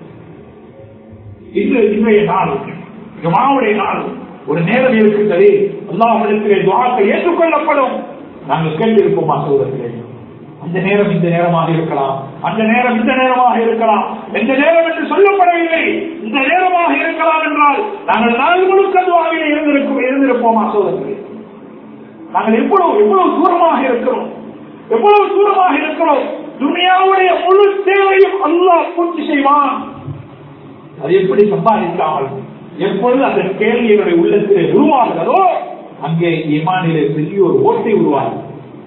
இன்று இன்றைய நாள் ஜுமாவுடைய நாள் ஒரு நேரம் இருக்கின்றது அல்லாஹிடத்திலே துவாக்கை ஏற்றுக்கொள்ளப்படும் நாங்கள் கேட்டிருப்போமா சோதர்களே அந்த நேரம் இந்த நேரமாக இருக்கலாம் அந்த நேரம் இந்த நேரமாக இருக்கலாம் எந்த நேரம் என்று சொல்லப்படவில்லை இந்த நேரமாக இருக்கலாம் என்றால் நாங்கள் நாள் முழுக்க துவாவிலே இருந்திருக்கும் இருந்திருப்போமா சோதர்களே நாங்கள் எவ்வளவு எவ்வளவு தூரமாக இருக்கிறோம் எவ்வளவு தூரமாக இருக்கிறோம் துனியாவுடைய முழு தேவையும் அல்லாஹ் பூர்த்தி செய்வான் அது எப்படி சம்பாதிக்காமல் எப்பொழுது அந்த கேள்வி என்னுடைய உள்ளத்திலே உருவாகிறதோ அங்கே இமானிலே பெரிய ஒரு ஓட்டை உருவாகும்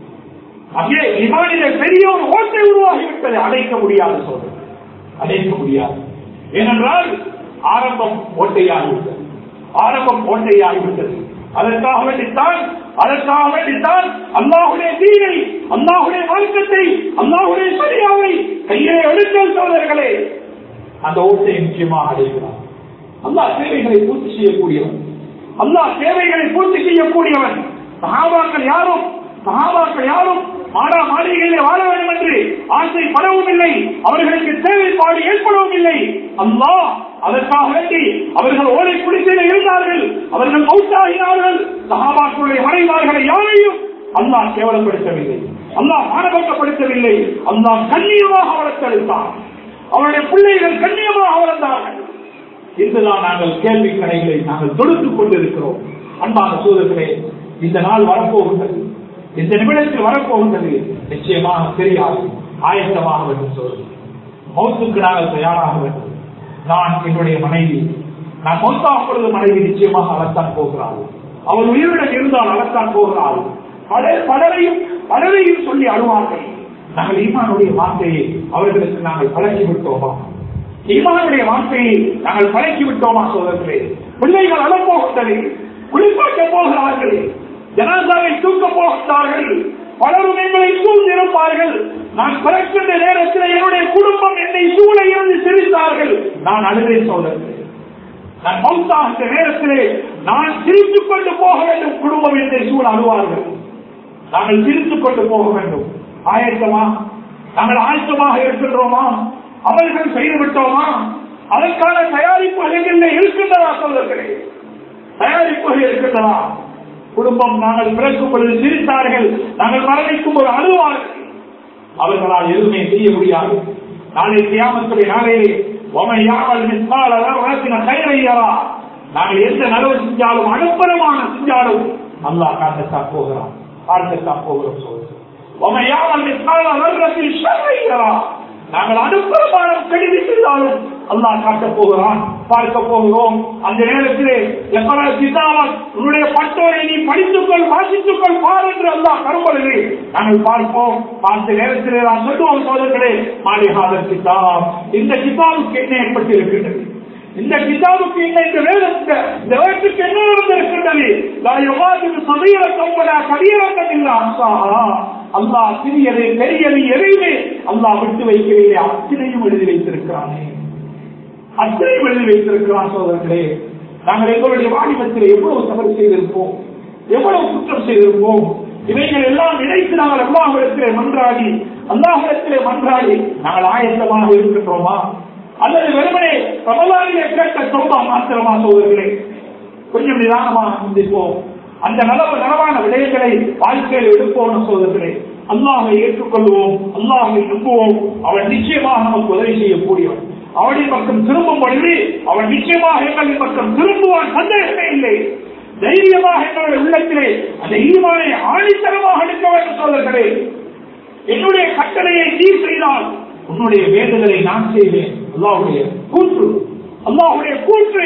அங்கே இமானிலே பெரிய ஒரு ஓட்டை உருவாகிவிட்டது அடைக்க முடியாது சொல்றது அடைக்க முடியாது ஏனென்றால் ஆரம்பம் ஓட்டையாகிவிட்டது ஆரம்பம் ஓட்டையாகிவிட்டது அதற்காக வேண்டித்தான் அதற்காக வேண்டித்தான் அல்லாஹுடைய தீனை அல்லாஹுடைய மார்க்கத்தை அல்லாஹுடைய சரியாவை கையிலே எடுக்கல் சோதர்களே அந்த ஓட்டையை நிச்சயமாக அடைகிறார் அல்லாஹ் தேவைகளை பூர்த்தி செய்யக்கூடியவன் அல்லாஹ் தேவைகளை பூர்த்தி செய்யக்கூடியவன் சகாபாக்கள் யாரும் சகாபாக்கள் யாரும் மாடா மாளிகையிலே வாழ வேண்டும் என்று ஆசைப்படவும் இல்லை அவர்களுக்கு தேவைப்பாடு ஏற்படவும் இல்லை அல்லாஹ் அதற்காக வேண்டி அவர்கள் ஓலை குடிசையில் இருந்தார்கள் அவர்கள் மௌத்தாகினார்கள் சகாபாக்களுடைய மறைவார்களை யாரையும் அல்லாஹ் கேவலப்படுத்தவில்லை அல்லாஹ் மானபக்கப்படுத்தவில்லை அல்லாஹ் கண்ணியமாக வளர்த்தெடுத்தான் அவருடைய பிள்ளைகள் கண்ணியமாக வளர்ந்தார்கள் இன்றுதான் நாங்கள் கேள்வி கடைகளை நாங்கள் தொடுத்துக் கொண்டிருக்கிறோம் அன்பான சூழல்களே இந்த நாள் வரப்போகின்றது இந்த நிமிடத்தில் வரப்போகின்றது நிச்சயமாக தெரியாது ஆயத்தமாக வேண்டும் சொல்வது மௌத்துக்கு நாங்கள் தயாராக வேண்டும் நான் என்னுடைய மனைவி நான் மௌத்தாக பொழுது மனைவி நிச்சயமாக அழத்தான் போகிறாள் அவள் உயிருடன் இருந்தால் அழத்தான் போகிறாள் பல பலரையும் பலரையும் சொல்லி அழுவார்கள் நாங்கள் ஈமானுடைய வார்த்தையை அவர்களுக்கு நாங்கள் பழக்கி விட்டோமா ஈமானுடைய வார்த்தையை நாங்கள் பழக்கி விட்டோமா சோதர்களே பிள்ளைகள் அழப்போகின்றது குளிப்பாக்க போகிறார்கள் ஜனாதாவை தூக்க போகிறார்கள் பலரும் எங்களை சூழ்ந்திருப்பார்கள் நான் பிறக்கின்ற நேரத்தில் என்னுடைய குடும்பம் என்னை சூழ இருந்து சிரித்தார்கள் நான் அழுதேன் சோதர்களே நான் மௌத்தாகின்ற நேரத்திலே நான் சிரித்துக் கொண்டு போக வேண்டும் குடும்பம் என்னை சூழ அழுவார்கள் நாங்கள் சிரித்துக் கொண்டு போக வேண்டும் ஆயத்தமா நாங்கள் ஆயத்தமாக இருக்கின்றோமா அவர்கள் செய்து விட்டோமா அதற்கான தயாரிப்புகள் எங்களில் இருக்கின்றதா சொல்லுகிறேன் தயாரிப்புகள் இருக்கின்றதா குடும்பம் நாங்கள் பிறக்கும் பொழுது சிரித்தார்கள் நாங்கள் மரணிக்கும் போது அழுவார்கள் அவர்களால் எதுவுமே செய்ய முடியாது நாளை கியாமத்துடைய நாளையிலே ஒமையாமல் மிஸ்மால் வளர்த்தின கைரையரா நாங்கள் எந்த நலவு செஞ்சாலும் அனுப்பரமான செஞ்சாலும் அல்லாஹ் காட்டத்தான் போகிறான் பார்க்கத்தான் போகிறோம் சொல்லுங்கள் ஒமையாமல் மிஸ்மால் வளர்றத்தில் ஷர்ரையரா நாங்கள் அனுப்பரமான கெடுதி செய்தாலும் அல்லாஹ் காட்டப் போகிறான் பார்க்க போகிறோம் அந்த நேரத்திலே எவ்வளவு சிதாவன் உன்னுடைய பட்டோரை நீ படித்துக்கொள் வாசித்துக்கொள் பார் என்று அல்லாஹ் கரும்பொழுது நாங்கள் பார்ப்போம் பார்த்த நேரத்திலே நான் சொல்லுவோம் சோதர்களே மாளிகாதர் கிதாப் இந்த கிதாபுக்கு என்ன ஏற்பட்டிருக்கின்றது இந்த கிதாபுக்கு என்ன இந்த வேதத்தை இந்த வேதத்துக்கு என்ன நடந்திருக்கின்றது நான் எவ்வாறு சதையில கம்பனா கடியரங்கம் இல்ல அம்சாஹா அல்லாஹ் சிறியது பெரியது எதையுமே அல்லாஹ் விட்டு வைக்கவில்லை அத்தனையும் எழுதி வைத்திருக்கிறானே அத்தனையும் எழுதி வைத்திருக்கிறான் சோதர்களே நாங்கள் எங்களுடைய வாணிபத்தில் எவ்வளவு தவறு செய்திருப்போம் எவ்வளவு குற்றம் செய்திருப்போம் இவைகள் எல்லாம் நினைத்து நாங்கள் அல்லாஹிடத்திலே மன்றாடி அல்லாஹிடத்திலே மன்றாடி நாங்கள் ஆயத்தமாக இருக்கின்றோமா அல்லது வெறுமனே ரமலானிலே கேட்ட சோபா மாத்திரமா சோதர்களே கொஞ்சம் நிதானமாக சிந்திப்போம் அந்த நலவு நலவான விடயங்களை வாழ்க்கையில் எடுப்போம் சோதர்களே அல்லாஹை ஏற்றுக்கொள்வோம் அல்லாஹை நம்புவோம் அவன் நிச்சயமாக நமக்கு உதவி செய்யக்கூடியவன் அவனின் பக்கம் திரும்பும் பொழுது அவன் நிச்சயமாக எங்களின் பக்கம் திரும்புவான் சந்தேகமே இல்லை தைரியமாக எங்களுடைய உள்ளத்திலே அந்த ஈமானை ஆணித்தரமாக எடுக்க வேண்டும் சோதர்களே என்னுடைய கட்டளையை சீர் செய்தால் உன்னுடைய வேண்டுதலை நான் செய்வேன் அல்லாவுடைய கூற்று அல்லாஹுடைய கூற்று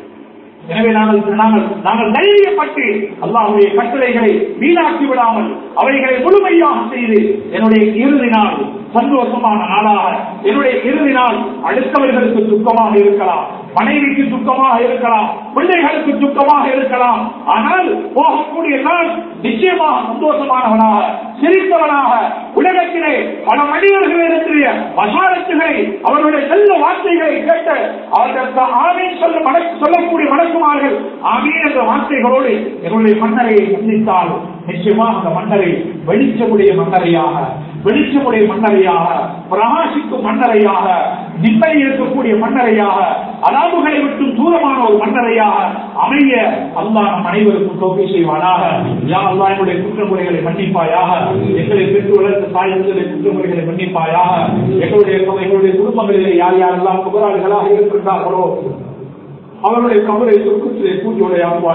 எனவே நாங்கள் நாங்கள் நாங்கள் தைரியப்பட்டு அல்லாஹுடைய கட்டளைகளை வீணாக்கி விடாமல் அவைகளை முழுமையாக செய்து என்னுடைய இறுதி நாள் சந்தோஷமான நாளாக என்னுடைய இறுதி நாள் அடுத்தவர்களுக்கு துக்கமாக இருக்கலாம் மனைவிக்கு துக்கமாக இருக்கலாம் பிள்ளைகளுக்கு துக்கமாக இருக்கலாம் ஆனால் போகக்கூடிய நாள் நிச்சயமாக சந்தோஷமானவனாக சிரித்தவனாக உலகத்திலே பல மனிதர்களிடத்திலே மசாலத்துகளை அவருடைய நல்ல வார்த்தைகளை கேட்டு அவர்களுக்கு ஆமீன் சொல்ல மட- சொல்லக்கூடிய மடக்குமார்கள் ஆமீன் என்ற வார்த்தைகளோடு என்னுடைய மன்னரையை சந்தித்தால் நிச்சயமாக அந்த மன்னரை வெளிச்சமுடைய மன்னரையாக வெளிச்சமுடைய மன்னரையாக பிரகாசிக்கும் மன்னரையாக நிம்மதி இருக்கக்கூடிய மன்னரையாக அலாபுகளை விட்டு தூரமான ஒரு மன்னரையாக அமைய அல்லாஹ் நம் அனைவருக்கும் தோல்வி செய்வானாக யா அல்லாஹ் என்னுடைய குற்றமுறைகளை மன்னிப்பாயாக எங்களை பெற்று வளர்த்த தாயங்களுடைய குற்றமுறைகளை மன்னிப்பாயாக எங்களுடைய எங்களுடைய குடும்பங்களிலே யார் யாரெல்லாம் குபராளிகளாக இருக்கின்றார்களோ அவருடைய கபரை சொர்க்கத்திலே பூஜையோட ஆக்குவாயா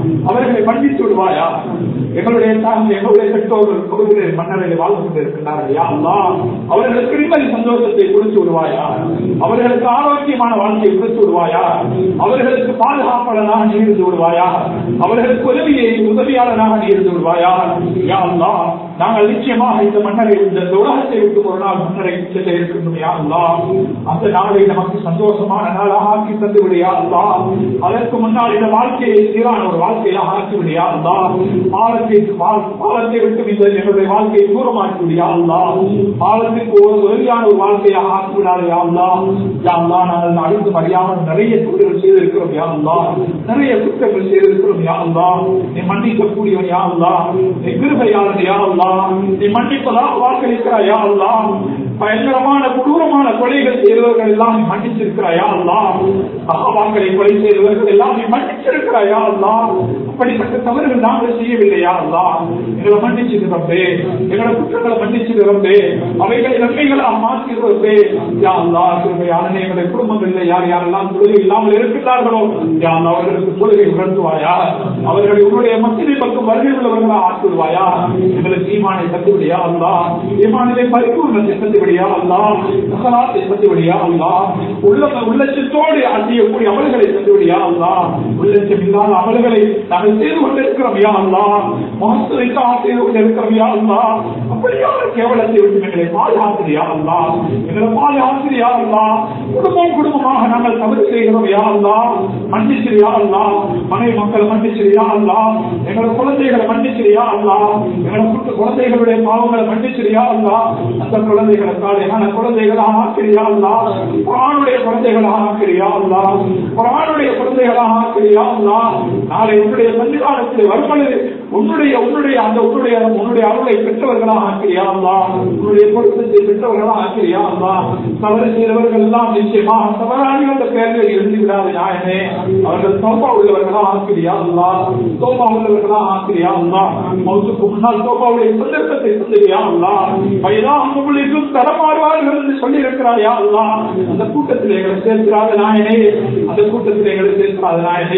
அவர்களை மன்னித்து விடுவாயா எங்களுடைய தாங்க எங்களுடைய பெற்றோர்கள் பொதுவிலே மன்னரை வாழ்ந்து கொண்டிருக்கிறார்கள் யா அல்லா அவர்களுக்கு நிம்மதி சந்தோஷத்தை கொடுத்து விடுவாயா அவர்களுக்கு ஆரோக்கியமான வாழ்க்கையை கொடுத்து விடுவாயா அவர்களுக்கு பாதுகாப்பாளனாக நீ இருந்து விடுவாயா அவர்களுக்கு உதவியை உதவியாளனாக நீ இருந்து விடுவாயா யா அல்லா நாங்கள் நிச்சயமாக இந்த மன்னரை இந்த உலகத்தை விட்டு ஒரு நாள் மன்னரை செல்ல இருக்கின்றோம் யா அல்லா அந்த நாளை நமக்கு சந்தோஷமான நாளாக ஆக்கி தந்து விடியா அல்லா அதற்கு முன்னால் இந்த வாழ்க்கையை சீரான ஒரு வாழ்க்கையாக ஆக்கி விடியா அல்லா பாலத்தை பாலத்தை விட்டு இந்த என்னுடைய வாழ்க்கையை தூரமாக்கி விடியா அல்லா பாலத்துக்கு ஒரு உதவியான ஒரு வாழ்க்கையாக ஆக்கி விடாது யா அல்லா யா அல்லா நாங்கள் அறிந்து அறியாமல் நிறைய தூரங்கள் செய்திருக்கிறோம் யா அல்லா நிறைய குற்றங்கள் செய்திருக்கிறோம் யா அல்லா நீ மன்னிக்கக்கூடியவன் யா அல்லா நீ கிருபையாளன் யா அல்லா நீ மன்னிப்பதாக வாக்களிக்கிறாய் யா அல்லா பயங்கரமான கொடூரமான கொலைகள் செய்தவர்கள் எல்லாம் நீ மன்னிச்சிருக்கிறாயா அல்லா சகாபாக்களை கொலை செய்தவர்கள் எல்லாம் நீ மன்னிச்சிருக்கிறாயா அல்லா அப்படிப்பட்ட தவறுகள் நாங்கள் செய்யவில்லையா அல்லா எங்களை மன்னிச்சிருக்கிறோம்பே எங்களை குற்றங்களை மன்னிச்சிருக்கிறோம்பே அவைகளை நன்மைகளாக மாற்றிருக்கிறோம்பே யா அல்லா கிருபையாளனே எங்களுடைய குடும்பங்களில் யார் யாரெல்லாம் தொழுகை இல்லாமல் இருக்கிறார்களோ யா அல்லா அவர்களுக்கு தொழுகை உணர்த்துவாயா அவர்களை உன்னுடைய மத்திய பக்கம் வருகை உள்ளவர்களாக ஆக்கிவிடுவாயா எங்களுக்கு ஈமானை தந்துவிடியா அல்லா ஈமானிலே பரிபூர்ணத்தை தந்துவிடியா அல்லா சகலாத்தை தந்துவிடியா அல்லா உள்ள உள்ளச்சத்தோடு அசையக்கூடிய அமல்களை தந்துவிடியா அல்லா உள்ளச்சம் இல்லாத அமல்களை நாங்கள் செய்து கொண்டிருக்கிறோம் யா அல்லா மகத்துவைக்காக செய்து கொண்டிருக்கிறோம் யா அல்லா அப்படியான கேவலத்தை விட்டு எங்களை பாதுகாத்திரியா அல்லா எங்களை பாதுகாத்திரியா அல்லா குடும்பம் குடும்பமாக நாங்கள் தவறு செய்கிறோம் யா அல்லா மன்னிச்சிரியா அல்லா மனைவி மக்களை மன்னிச்சிரியா அல்லா எங்களை குழந்தைகளை மன்னிச்சிரியா அல்லா எங்களை குழந்தைகளுடைய பாவங்களை மன்னிச்சிரியா அல்லா அந்த குழந்தைகளை காலையான குழந்தைகளாக ஆக்கிரியா அல்லா குரானுடைய குழந்தைகளாக ஆக்கிரியா அல்லா குரானுடைய குழந்தைகளாக ஆக்கிரியா அல்லா நாளை உன்னுடைய சன்னிதானத்தில் வரும்பொழுது உன்னுடைய உன்னுடைய அந்த உன்னுடைய உன்னுடைய அருளை பெற்றவர்களாக ஆக்கிரியா அல்லா உன்னுடைய பொருத்தத்தை பெற்றவர்களாக ஆக்கிரியா அல்லா தவறு செய்தவர்கள் எல்லாம் நிச்சயமாக தவறான அந்த பெயர்கள் இருந்து விடாது நாயனே அவர்கள் தோப்பா உள்ளவர்களாக ஆக்கிரியா அல்லா தோப்பா உள்ளவர்களாக ஆக்கிரியா அல்லா மௌத்துக்கு முன்னால் தோப்பாவுடைய சந்தர்ப்பத்தை தந்திரியா அல்லா வயதா உங்களுக்கும் தரமாறுவார்கள் என்று சொல்லி இருக்கிறாயா அல்லா அந்த கூட்டத்தில் எங்களை சேர்க்கிறாத நாயனே அந்த கூட்டத்தில் எங்களை சேர்க்கிறாத நாயனே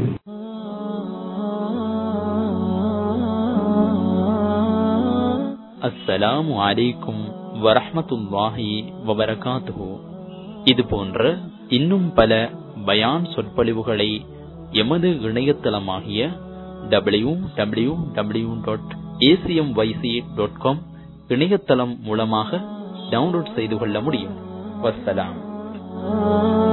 அஸ்ஸலாமு அலைக்கும் வரஹ்மத்துல்லாஹி வபரகாத்துஹு இது போன்ற இன்னும் பல பயான் சொற்பொழிவுகளை எமது இணையதளமாகிய W W W dot ACM YC dot com இணையதளம் மூலமாக டவுன்லோட் செய்து கொள்ள முடியும் வஸ்ஸலாம்